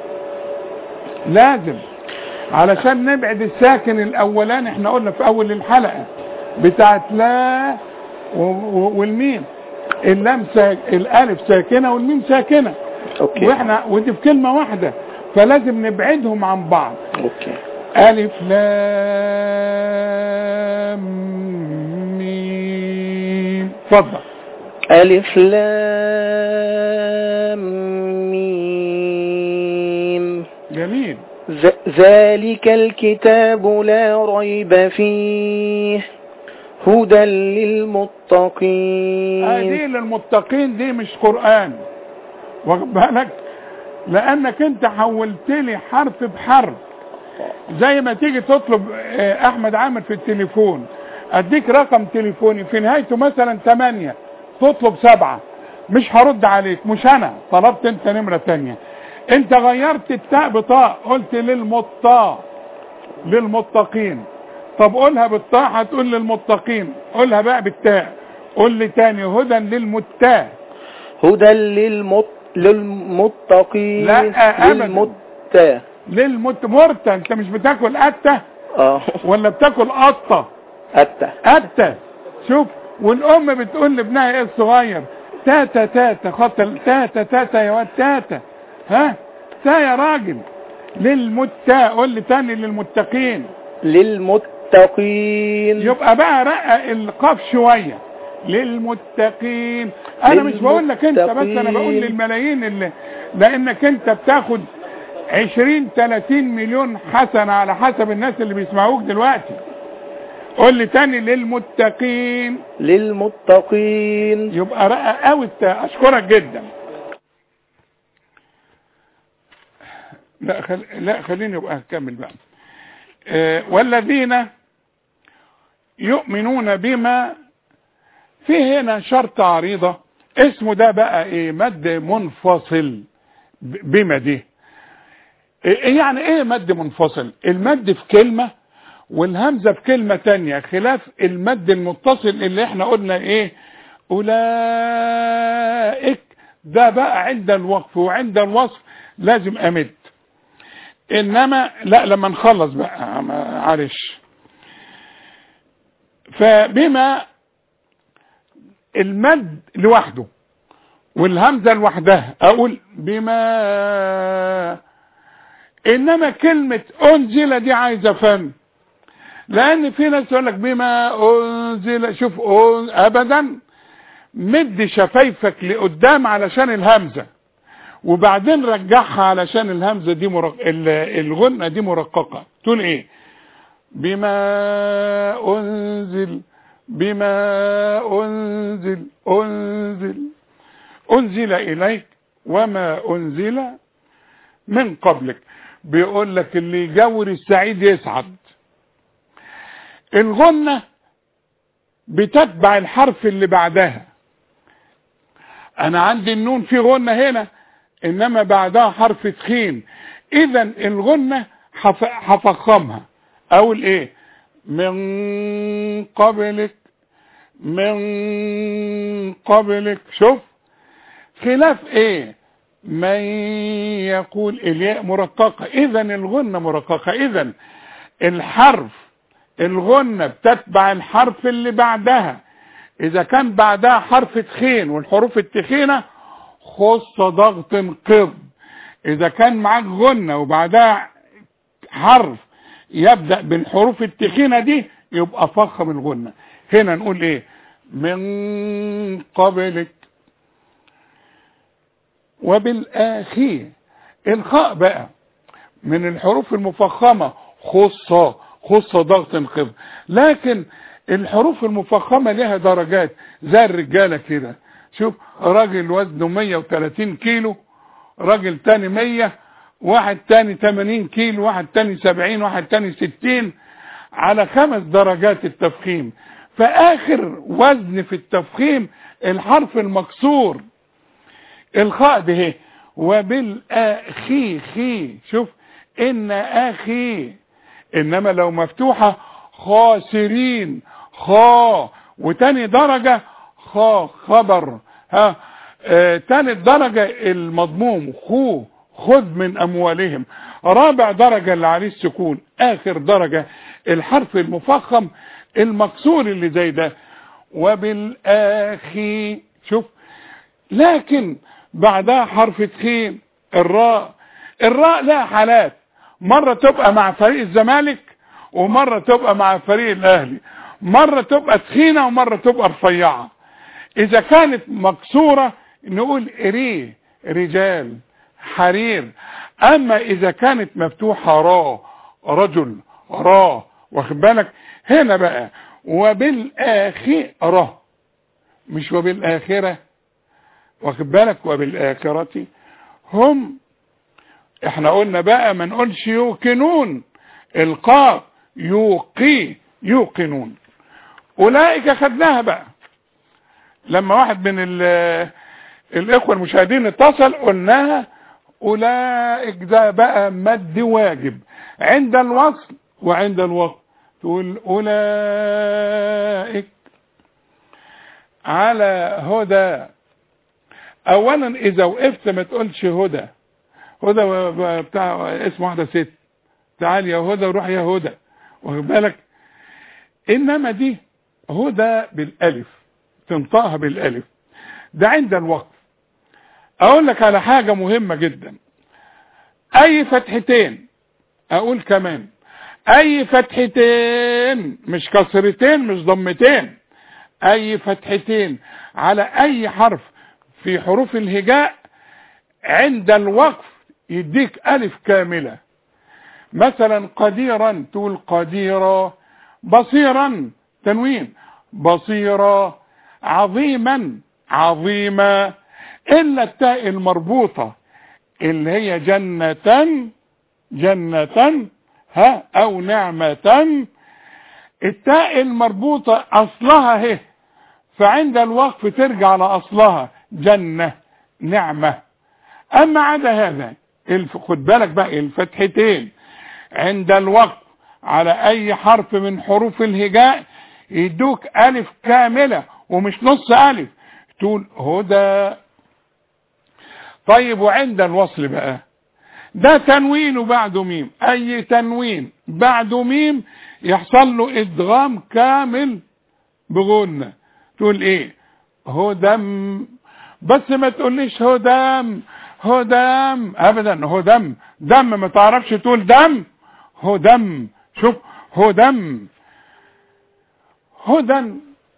لازم علشان نبعد الساكن الاولاني احنا قلنا في اول الحلقة بتاعت لا و- و- والميم اللام ساك... الالف ساكنة والميم ساكنة أوكي واحنا ودي في كلمة واحدة فلازم نبعدهم عن بعض أوكي ألف لام ميم اتفضل ألف لام ميم جميل ذ- ذلك الكتاب لا ريب فيه هدى للمتقين هذه للمتقين دي مش قرآن واخد بالك لأنك أنت حولت لي حرف بحرف زي ما تيجي تطلب آه، أحمد عامر في التليفون أديك رقم تليفوني في نهايته مثلا 8 تطلب سبعة مش هرد عليك مش أنا طلبت أنت نمرة تانية أنت غيرت التاء بطاء قلت للمطاء للمتقين طب قولها بالطاء هتقول للمتقين قولها بقى بالتاء قول لي تاني هدى للمتاه هدى للمت... للمتقين لا، أبداً. للمتة للمت مرتة انت مش بتاكل قتة اه ولا بتاكل قطة أتى قتة شوف والام بتقول لابنها ايه الصغير تاتا تاتا خطل تاتا تاتا يا واد تاتا ها تا يا راجل للمتة قول لي تاني للمتقين للمتقين يبقى بقى رقق القاف شوية للمتقين انا مش بقول لك انت بس انا بقول للمتقين. للملايين اللي لانك انت بتاخد 20 30 مليون حسنة على حسب الناس اللي بيسمعوك دلوقتي قول لي تاني للمتقين للمتقين يبقى رقق قوي التاء اشكرك جدا لا خل... لا خليني ابقى اكمل بقى آه والذين يؤمنون بما في هنا شرط عريضة اسمه ده بقى ايه مد منفصل ب- بما دي إيه يعني ايه مد منفصل المد في كلمة والهمزة في كلمة تانية خلاف المد المتصل اللي احنا قلنا ايه اولئك ده بقى عند الوقف وعند الوصف لازم امد انما لا لما نخلص بقى معلش فبما المد لوحده والهمزة لوحدها اقول بما انما كلمة انزل دي عايزة فن لان في ناس يقول لك بما انزل شوف أن... ابدا مد شفايفك لقدام علشان الهمزة وبعدين رجعها علشان الهمزة دي مرق... ال- الغنة دي مرققة تقول ايه بما انزل بما انزل انزل انزل اليك وما انزل من قبلك بيقول لك اللي يجور السعيد يسعد الغنة بتتبع الحرف اللي بعدها انا عندي النون في غنة هنا انما بعدها حرف تخين اذا الغنة حف- هفخمها اقول ايه من قبلك من قبلك شوف خلاف ايه من يقول الياء مرققة اذا الغنة مرققة اذا الحرف الغنة بتتبع الحرف اللي بعدها اذا كان بعدها حرف تخين والحروف التخينة خص ضغط قض اذا كان معاك غنة وبعدها حرف يبدأ بالحروف التخينة دي يبقى فخم الغنة هنا نقول ايه من قبلك وبالآخير الخاء بقى من الحروف المفخمة خصة خصة ضغط قض لكن الحروف المفخمة لها درجات زي الرجالة كده شوف راجل وزنه 130 كيلو راجل تاني 100 واحد تاني 80 كيلو واحد تاني 70 واحد تاني 60 على خمس درجات التفخيم فآخر وزن في التفخيم الحرف المكسور الخاء ده اهي وبالآخي خي شوف إن آخي إنما لو مفتوحة خاسرين خا وتاني درجة خا خبر ها آه تالت درجة المضموم خو خذ من أموالهم رابع درجة اللي عليه السكون آخر درجة الحرف المفخم المكسور اللي زي ده وبالآخي شوف لكن بعدها حرف تخين الراء الراء لها حالات مرة تبقى مع فريق الزمالك ومرة تبقى مع فريق الاهلي مرة تبقى تخينة ومرة تبقى رفيعة اذا كانت مكسورة نقول ريه رجال حرير اما اذا كانت مفتوحة را رجل را واخد بالك هنا بقى وبالاخرة مش وبالاخرة واخد بالك وبالاخرة هم احنا قلنا بقى ما نقولش يوقنون القاف يوقي يوقنون اولئك خدناها بقى لما واحد من ال- الاخوة المشاهدين اتصل قلناها اولئك ده بقى مد واجب عند الوصل وعند الوقف تقول أولئك على هدى أولا إذا وقفت ما تقولش هدى هدى بتاع اسم واحدة ست تعال يا هدى وروح يا هدى واخد بالك إنما دي هدى بالألف تنطقها بالألف ده عند الوقف أقول لك على حاجة مهمة جدا أي فتحتين أقول كمان أي فتحتين مش كسرتين مش ضمتين أي فتحتين على أي حرف في حروف الهجاء عند الوقف يديك ألف كاملة مثلا قديرا تقول قديرا بصيرا تنوين بصيرا عظيما عظيما إلا التاء المربوطة اللي هي جنة جنة ها أو نعمة التاء المربوطة أصلها هي فعند الوقف ترجع لأصلها جنة نعمة أما عدا هذا الف- خد بالك بقى الفتحتين عند الوقف على أي حرف من حروف الهجاء يدوك ألف كاملة ومش نص ألف تقول هدى طيب وعند الوصل بقى ده تنوين وبعده ميم اي تنوين بعده ميم يحصل له ادغام كامل بغنة تقول ايه هدم بس ما تقوليش هدم هدم ابدا هدم دم ما تعرفش تقول دم هدم شوف هدم هدى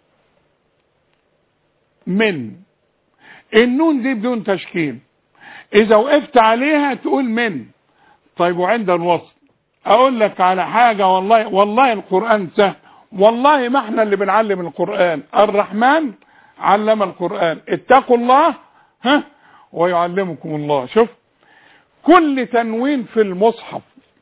من النون دي بدون تشكيل اذا وقفت عليها تقول من طيب وعند الوصل اقول لك على حاجة والله والله القرآن سهل والله ما احنا اللي بنعلم القرآن الرحمن علم القرآن اتقوا الله ها ويعلمكم الله شوف كل تنوين في المصحف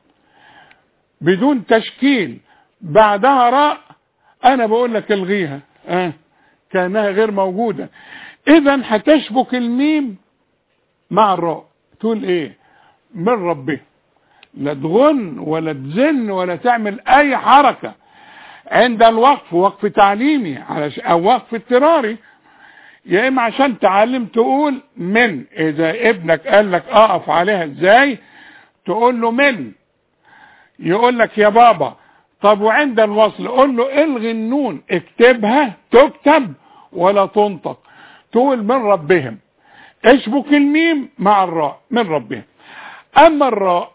بدون تشكيل بعدها راء انا بقول لك الغيها اه كانها غير موجودة اذا هتشبك الميم مع الراء تقول ايه من ربه لا تغن ولا تزن ولا تعمل اي حركة عند الوقف وقف تعليمي علش او وقف اضطراري يا اما عشان تعلم تقول من اذا ابنك قال لك اقف عليها ازاي تقول له من يقول لك يا بابا طب وعند الوصل قول له الغي النون اكتبها تكتب ولا تنطق تقول من ربهم اشبك الميم مع الراء من ربهم اما الراء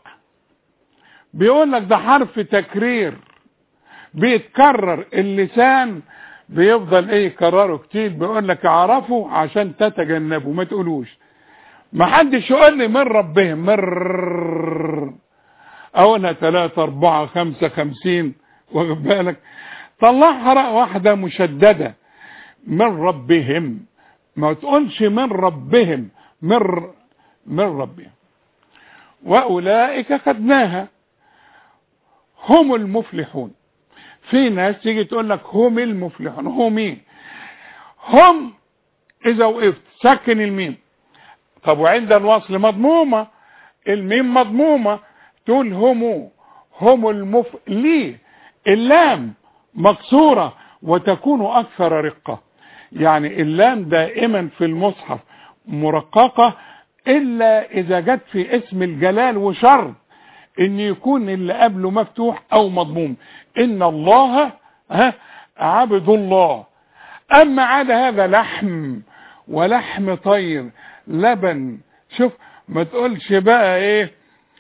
بيقول لك ده حرف تكرير بيتكرر اللسان بيفضل ايه يكرره كتير بيقول لك اعرفه عشان تتجنبه ما تقولوش ما حدش يقول لي من ربهم مر اقولها ثلاثة اربعة خمسة خمسين واخد بالك طلعها راء واحدة مشددة من ربهم ما تقولش من ربهم مر من ربهم واولئك خدناها هم المفلحون في ناس تيجي تقول لك هم المفلحون هم مين هم اذا وقفت سكن الميم طب وعند الوصل مضمومة الميم مضمومة تقول هم هم المف ليه اللام مكسورة وتكون اكثر رقة يعني اللام دائما في المصحف مرققة الا اذا جت في اسم الجلال وشرط ان يكون اللي قبله مفتوح او مضموم ان الله ها عبد الله اما عاد هذا لحم ولحم طير لبن شوف ما تقولش بقى ايه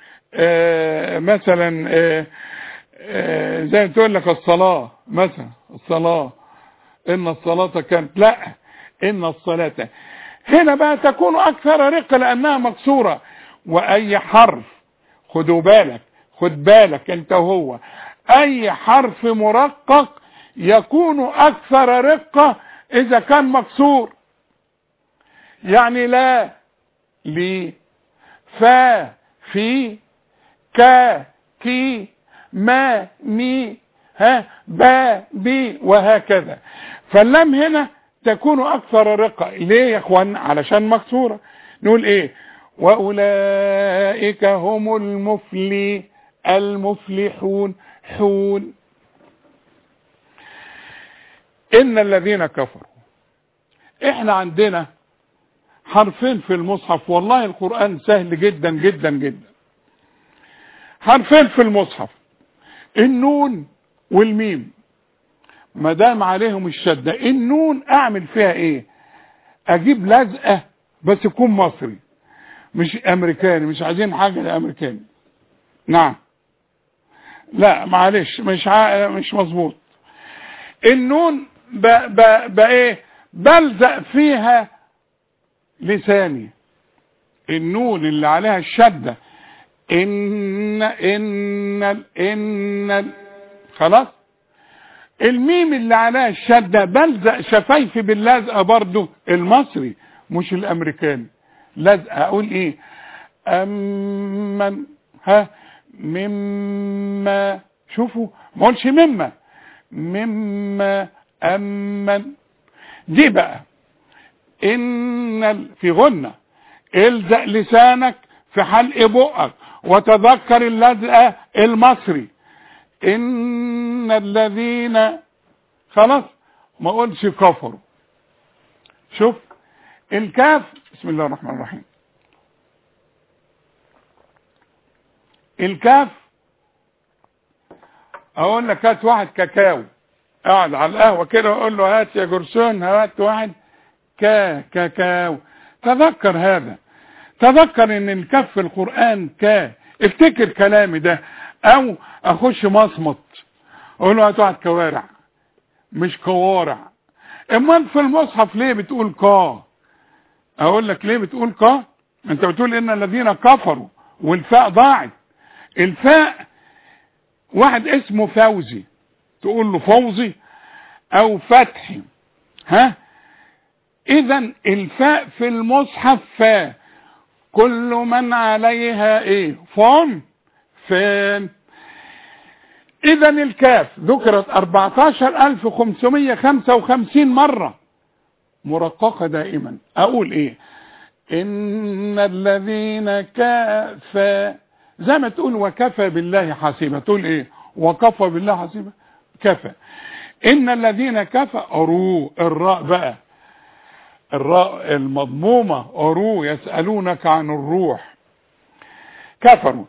آه مثلا آه آه زي ما تقول لك الصلاة مثلا الصلاة ان الصلاة كانت لا ان الصلاة هنا بقى تكون اكثر رقة لانها مكسورة واي حرف خدوا بالك خد بالك انت وهو اي حرف مرقق يكون اكثر رقة اذا كان مكسور يعني لا لي فا في كا كي ما مي ها با بي وهكذا فاللام هنا تكون اكثر رقة ليه يا اخوان علشان مكسورة نقول ايه واولئك هم المفلي المفلحون حون ان الذين كفروا احنا عندنا حرفين في المصحف والله القرآن سهل جدا جدا جدا حرفين في المصحف النون والميم ما دام عليهم الشدة النون اعمل فيها ايه اجيب لزقة بس يكون مصري مش امريكاني مش عايزين حاجة امريكاني نعم لا معلش مش ع... مش مظبوط النون ب... ب... ب... ايه بلزق فيها لساني النون اللي عليها الشدة ان ان ان, إن خلاص الميم اللي عليها الشدة بلزق شفايفي باللزقة برضو المصري مش الامريكاني لزقة اقول ايه امن ها مما شوفوا ما اقولش مما مما امن دي بقى ان في غنة الزق لسانك في حلق بقك وتذكر اللزقة المصري ان الذين خلاص ما اقولش كفروا شوف الكاف بسم الله الرحمن الرحيم الكاف اقول لك هات واحد كاكاو قاعد على القهوه كده واقول له هات يا جرسون هات واحد كا كاكاو تذكر هذا تذكر ان الكف في القرآن كا افتكر كلامي ده او اخش مصمت اقول له هات واحد كوارع مش كوارع امال في المصحف ليه بتقول كا اقول لك ليه بتقول كا انت بتقول ان الذين كفروا والفاء ضاعت الفاء واحد اسمه فوزي تقول له فوزي او فتحي ها اذا الفاء في المصحف فاء كل من عليها ايه فون فين اذا الكاف ذكرت 14555 مرة مرققة دائما اقول ايه ان الذين كافى زي ما تقول وكفى بالله حسيبا تقول ايه وكفى بالله حسيبا كفى ان الذين كفروا الراء بقى الراء المضمومة أرو يسألونك عن الروح كفروا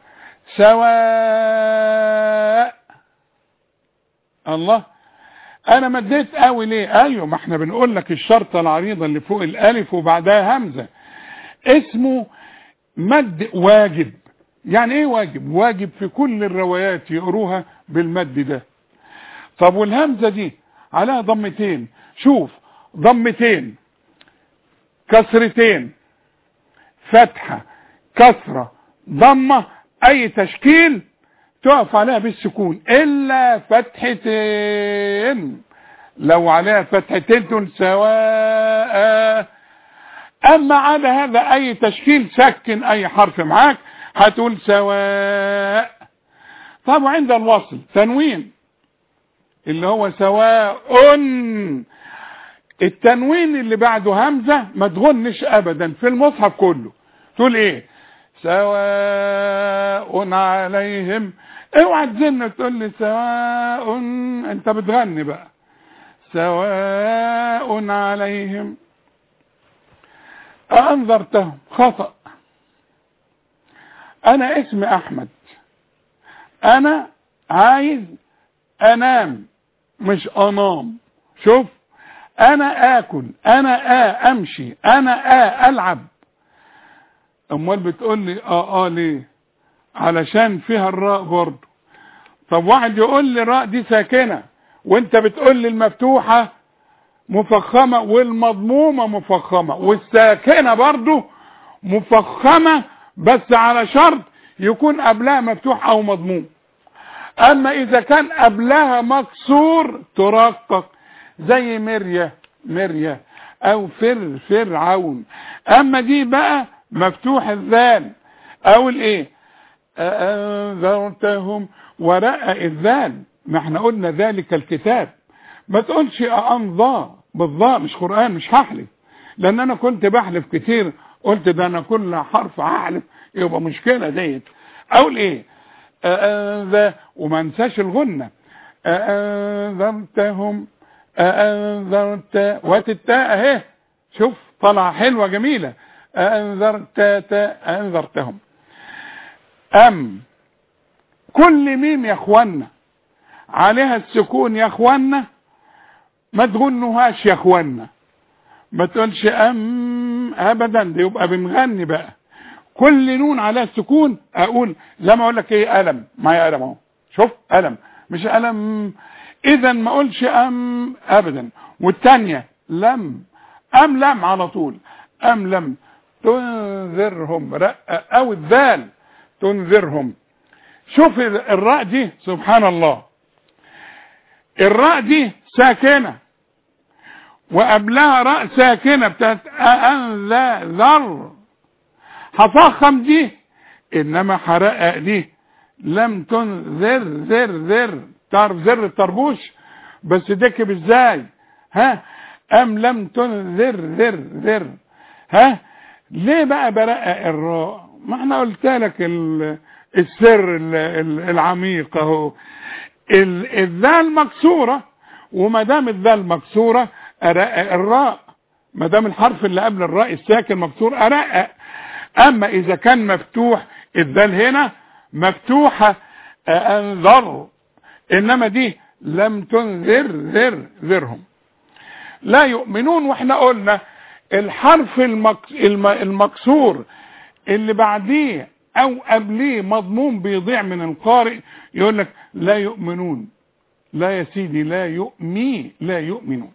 سواء الله انا مديت قوي ليه ايوه ما احنا بنقول لك الشرطة العريضة اللي فوق الالف وبعدها همزة اسمه مد واجب يعني ايه واجب واجب في كل الروايات يقروها بالمد ده طب والهمزة دي عليها ضمتين شوف ضمتين كسرتين فتحة كسرة ضمة اي تشكيل تقف عليها بالسكون الا فتحتين لو عليها فتحتين تقول سواء اما على هذا اي تشكيل سكن اي حرف معاك هتقول سواء طب وعند الوصل تنوين اللي هو سواء التنوين اللي بعده همزة ما تغنش ابدا في المصحف كله تقول ايه سواء عليهم اوعى تزن تقول لي سواء انت بتغني بقى سواء عليهم أنذرتهم خطأ أنا اسمي أحمد أنا عايز أنام مش أنام شوف أنا آكل أنا آ أمشي أنا آ ألعب أمال بتقول لي آه آه ليه علشان فيها الراء برضه طب واحد يقول لي الراء دي ساكنة وانت بتقول لي المفتوحة مفخمة والمضمومة مفخمة والساكنة برضه مفخمة بس على شرط يكون قبلها مفتوح او مضموم اما اذا كان قبلها مكسور ترقق زي مرية مرية او فر فرعون اما دي بقى مفتوح الذال او الايه انذرتهم ورق الذال ما احنا قلنا ذلك الكتاب ما تقولش انظى بالظاء مش قرآن مش هحلف لان انا كنت بحلف كتير قلت ده انا كل حرف هحلف يبقى مشكلة ديت اقول ايه أأنذ وما انساش الغنة أأنذرتهم أأنذرت وات التاء اهي شوف طلعة حلوة جميلة أأنذرت أنذرتهم أم كل ميم يا اخوانا عليها السكون يا اخوانا ما تغنوهاش يا اخوانا ما تقولش ام ابدا ده يبقى بنغني بقى كل نون عليها السكون اقول زي ما اقول لك ايه الم معايا الم اهو شوف الم مش الم اذا ما اقولش ام ابدا والثانيه لم ام لم على طول ام لم تنذرهم رق او الذال تنذرهم شوف الراء دي سبحان الله الراء دي ساكنة وقبلها راء ساكنة بتاعت انذر هفخم دي انما حرقق دي لم تنذر ذر ذر تعرف ذر الطربوش بس دكب ازاي ها ام لم تنذر ذر ذر ها ليه بقى برقق الراء ما احنا قلت لك السر العميق اهو الذال مكسوره وما دام الذال مكسوره ارقق الراء ما دام الحرف اللي قبل الراء الساكن مكسور ارقق اما اذا كان مفتوح الذال هنا مفتوحه انذر انما دي لم تنذر ذر ذرهم لا يؤمنون واحنا قلنا الحرف المكسور اللي بعديه او قبليه مضمون بيضيع من القارئ يقول لك لا يؤمنون لا يا سيدي لا يؤمي لا يؤمنون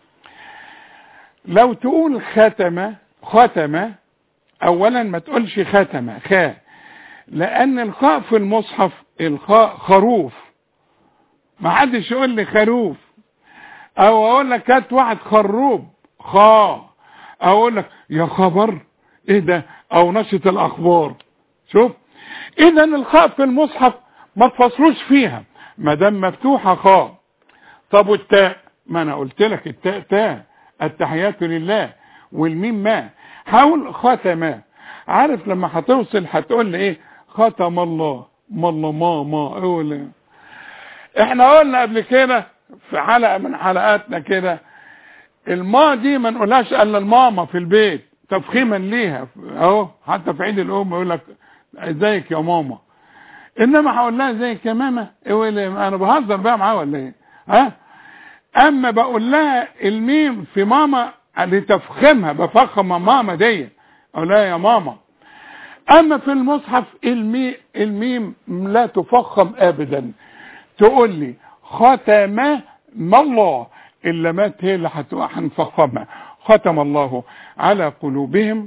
لو تقول ختم ختم اولا ما تقولش ختم خاء لان الخاء في المصحف الخاء خروف ما حدش يقول لي خروف او اقول لك هات واحد خروب خا او اقول لك يا خبر ايه ده او نشرة الاخبار شوف اذا الخاء في المصحف ما تفصلوش فيها ما دام مفتوحه خاء طب والتاء ما انا قلت لك التاء تاء التحيات لله والميم ما حاول ختم عارف لما هتوصل هتقول لي ايه ختم الله ما الله ما ما قول احنا قلنا قبل كده في حلقه من حلقاتنا كده الما دي ما نقولهاش الا الماما في البيت تفخيما ليها اهو حتى في عيد الام يقول لك ازيك يا ماما انما هقول لها ازيك يا ماما يقول انا بهزر بقى معاه ولا ايه ها اما بقول لها الميم في ماما لتفخمها بفخم ماما دي اقول لها يا ماما اما في المصحف المي الميم لا تفخم ابدا تقول لي ختم ما الله الا مات هي اللي هنفخمها ختم الله على قلوبهم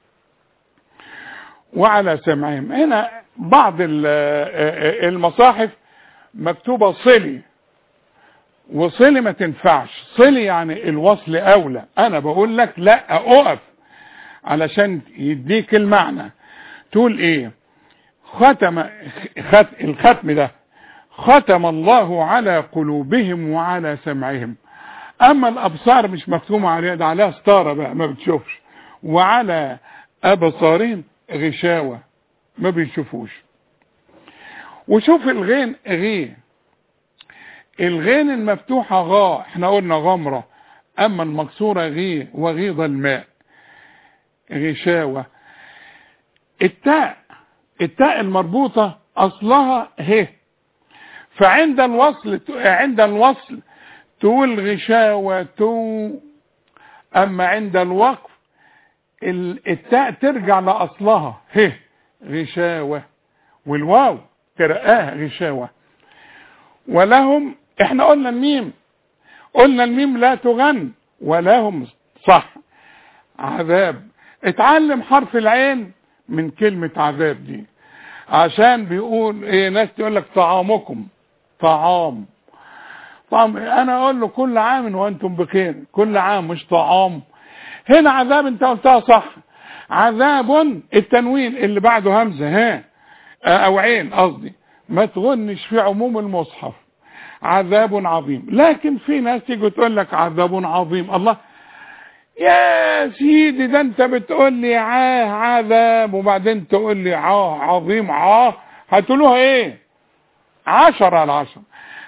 وعلى سمعهم هنا بعض المصاحف مكتوبة صلي وصلي ما تنفعش صلي يعني الوصل اولى انا بقول لك لا اقف علشان يديك المعنى تقول ايه ختم خت الختم ده ختم الله على قلوبهم وعلى سمعهم اما الابصار مش مكتومه عليها ده عليها ستاره بقى ما بتشوفش وعلى ابصارهم غشاوه ما بيشوفوش وشوف الغين غي الغين المفتوحه غا احنا قلنا غمره اما المكسوره غي وغيض الماء غشاوه التاء التاء المربوطه اصلها ه فعند الوصل عند الوصل تقول غشاوة اما عند الوقف التاء ترجع لاصلها ه غشاوة والواو ترقاها غشاوة ولهم احنا قلنا الميم قلنا الميم لا تغن ولهم صح عذاب اتعلم حرف العين من كلمة عذاب دي عشان بيقول ايه ناس تقول لك طعامكم طعام طعام انا اقول له كل عام وانتم بخير كل عام مش طعام هنا عذاب انت قلتها صح عذاب التنوين اللي بعده همزه ها او عين قصدي ما تغنش في عموم المصحف عذاب عظيم لكن في ناس تيجي تقول لك عذاب عظيم الله يا سيدي ده انت بتقول لي عاه عذاب وبعدين تقول لي عاه عظيم عاه هتقولوها ايه عشرة على عشرة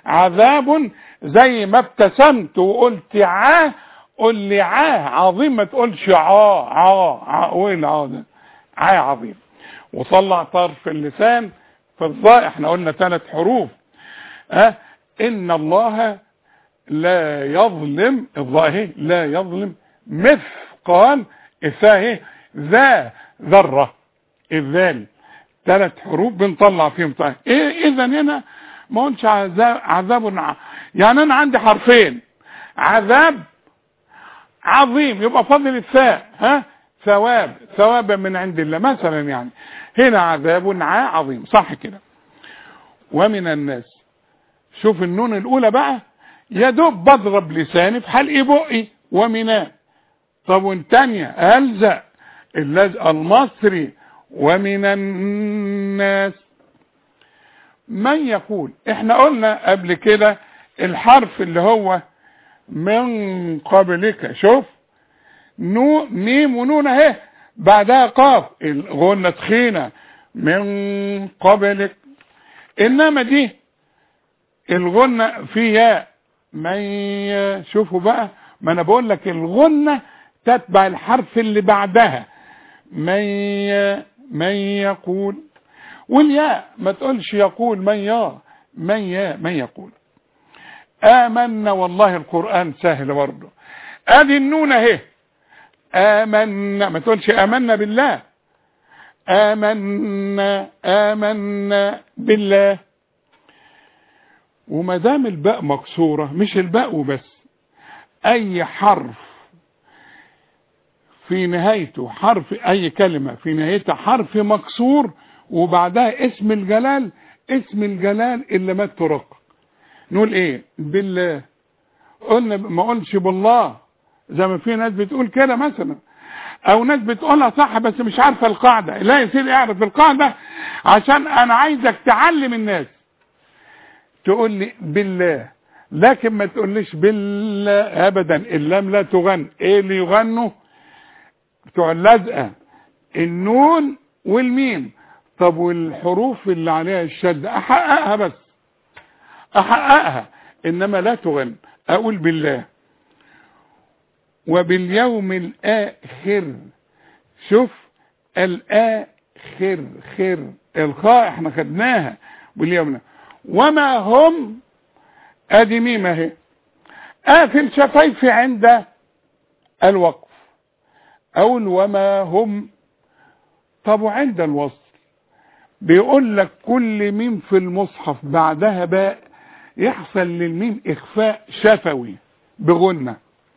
عذاب زي ما ابتسمت وقلت عاه قل لي عاه عظيم ما تقولش عاه عاه عاه وايه العاه ده عاه عظيم وطلع طرف اللسان في الظاء احنا قلنا ثلاث حروف ها ان الله لا يظلم الظاء لا يظلم مثقال الثاء ذا ذره الذال ثلاث حروف بنطلع فيهم طيب ايه اذا هنا ما قلتش عذاب عذاب ع- يعني انا عندي حرفين عذاب عظيم يبقى فضل الثاء ها ثواب ثوابا من عند الله مثلا يعني هنا عذاب ع- عظيم صح كده ومن الناس شوف النون الاولى بقى يا دوب بضرب لساني في حلق بقي ومن طب والتانية الزق اللزق المصري ومن الناس من يقول احنا قلنا قبل كده الحرف اللي هو من قبلك شوف نو ميم ونون اهي بعدها قاف الغنة تخينة من قبلك انما دي الغنة في ياء من ي- شوفوا بقى ما انا بقول لك الغنة تتبع الحرف اللي بعدها من ي- من يقول والياء ما تقولش يقول من يا من يا من يقول آمنا والله القرآن سهل برضه ادي النون اهي آمنا ما تقولش آمنا بالله آمنا آمنا بالله وما دام الباء مكسورة مش الباء وبس أي حرف في نهايته حرف أي كلمة في نهايتها حرف مكسور وبعدها اسم الجلال اسم الجلال اللي ما ترق نقول ايه بالله قلنا ما قلش بالله زي ما في ناس بتقول كده مثلا او ناس بتقولها صح بس مش عارفه القاعده لا يا سيدي اعرف القاعده عشان انا عايزك تعلم الناس تقول لي بالله لكن ما تقوليش بالله ابدا اللام لا تغن ايه اللي يغنوا بتوع اللزقه النون والميم طب والحروف اللي عليها الشد احققها بس احققها انما لا تغن اقول بالله وباليوم الاخر شوف الاخر خير الخاء احنا خدناها باليوم وما هم ادي ميم اهي قافل شفايفي عند الوقف اقول وما هم طب وعند الوصل بيقول لك كل ميم في المصحف بعدها باء يحصل للميم اخفاء شفوي بغنة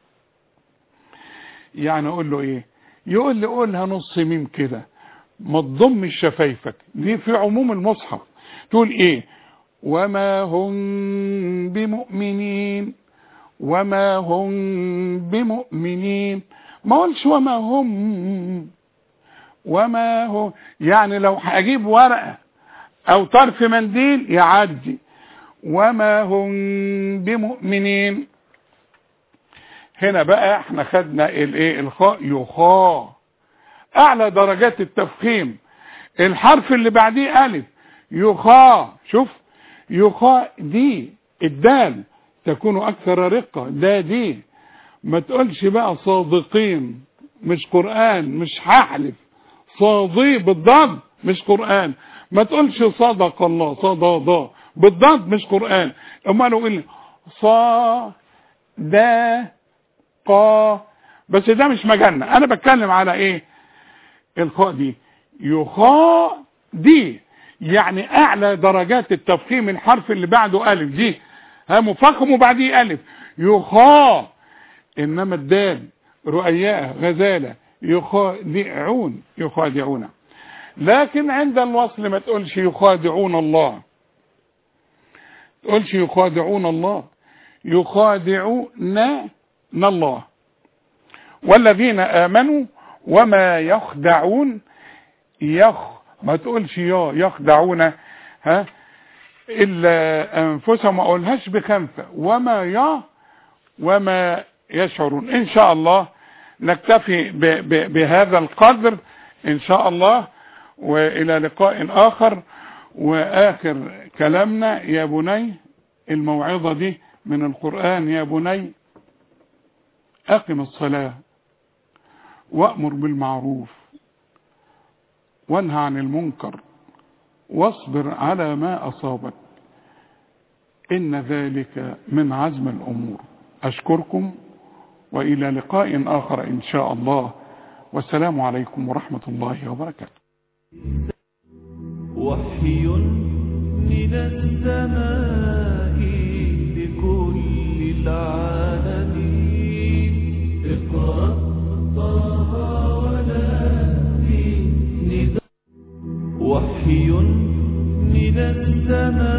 يعني اقول له ايه يقول لي قولها نص ميم كده ما تضمش شفايفك دي في عموم المصحف تقول ايه وما هم بمؤمنين وما هم بمؤمنين ما قولش وما هم وما هو يعني لو هجيب ورقة او طرف منديل يعدي وما هم بمؤمنين هنا بقى احنا خدنا الايه الخاء يخاء اعلى درجات التفخيم الحرف اللي بعديه الف يخاء شوف يخاء دي الدال تكون اكثر رقة ده دي ما تقولش بقى صادقين مش قرآن مش هحلف صادي بالضاد مش قرآن ما تقولش صدق الله صدادا بالضاد مش قرآن امال يقول صا دا قا بس ده مش مجالنا انا بتكلم على ايه الخاء دي يخاء دي يعني اعلى درجات التفخيم الحرف اللي بعده الف دي ها مفخم وبعديه الف يخاء انما الدال رؤياء غزاله يخادعون يخادعون لكن عند الوصل ما تقولش يخادعون الله تقولش يخادعون الله يخادعون الله والذين آمنوا وما يخدعون يخ ما تقولش يا يخدعون ها إلا أنفسهم ما أقولهاش بخنفة وما يا وما يشعرون إن شاء الله نكتفي ب ب بهذا القدر ان شاء الله والى لقاء اخر واخر كلامنا يا بني الموعظة دي من القرآن يا بني أقم الصلاة وأمر بالمعروف وانهى عن المنكر واصبر على ما أصابك إن ذلك من عزم الأمور أشكركم وإلى لقاء آخر إن شاء الله والسلام عليكم ورحمة الله وبركاته وحي من السماء لكل العالمين اقرأ طه ونادي نداء وحي من السماء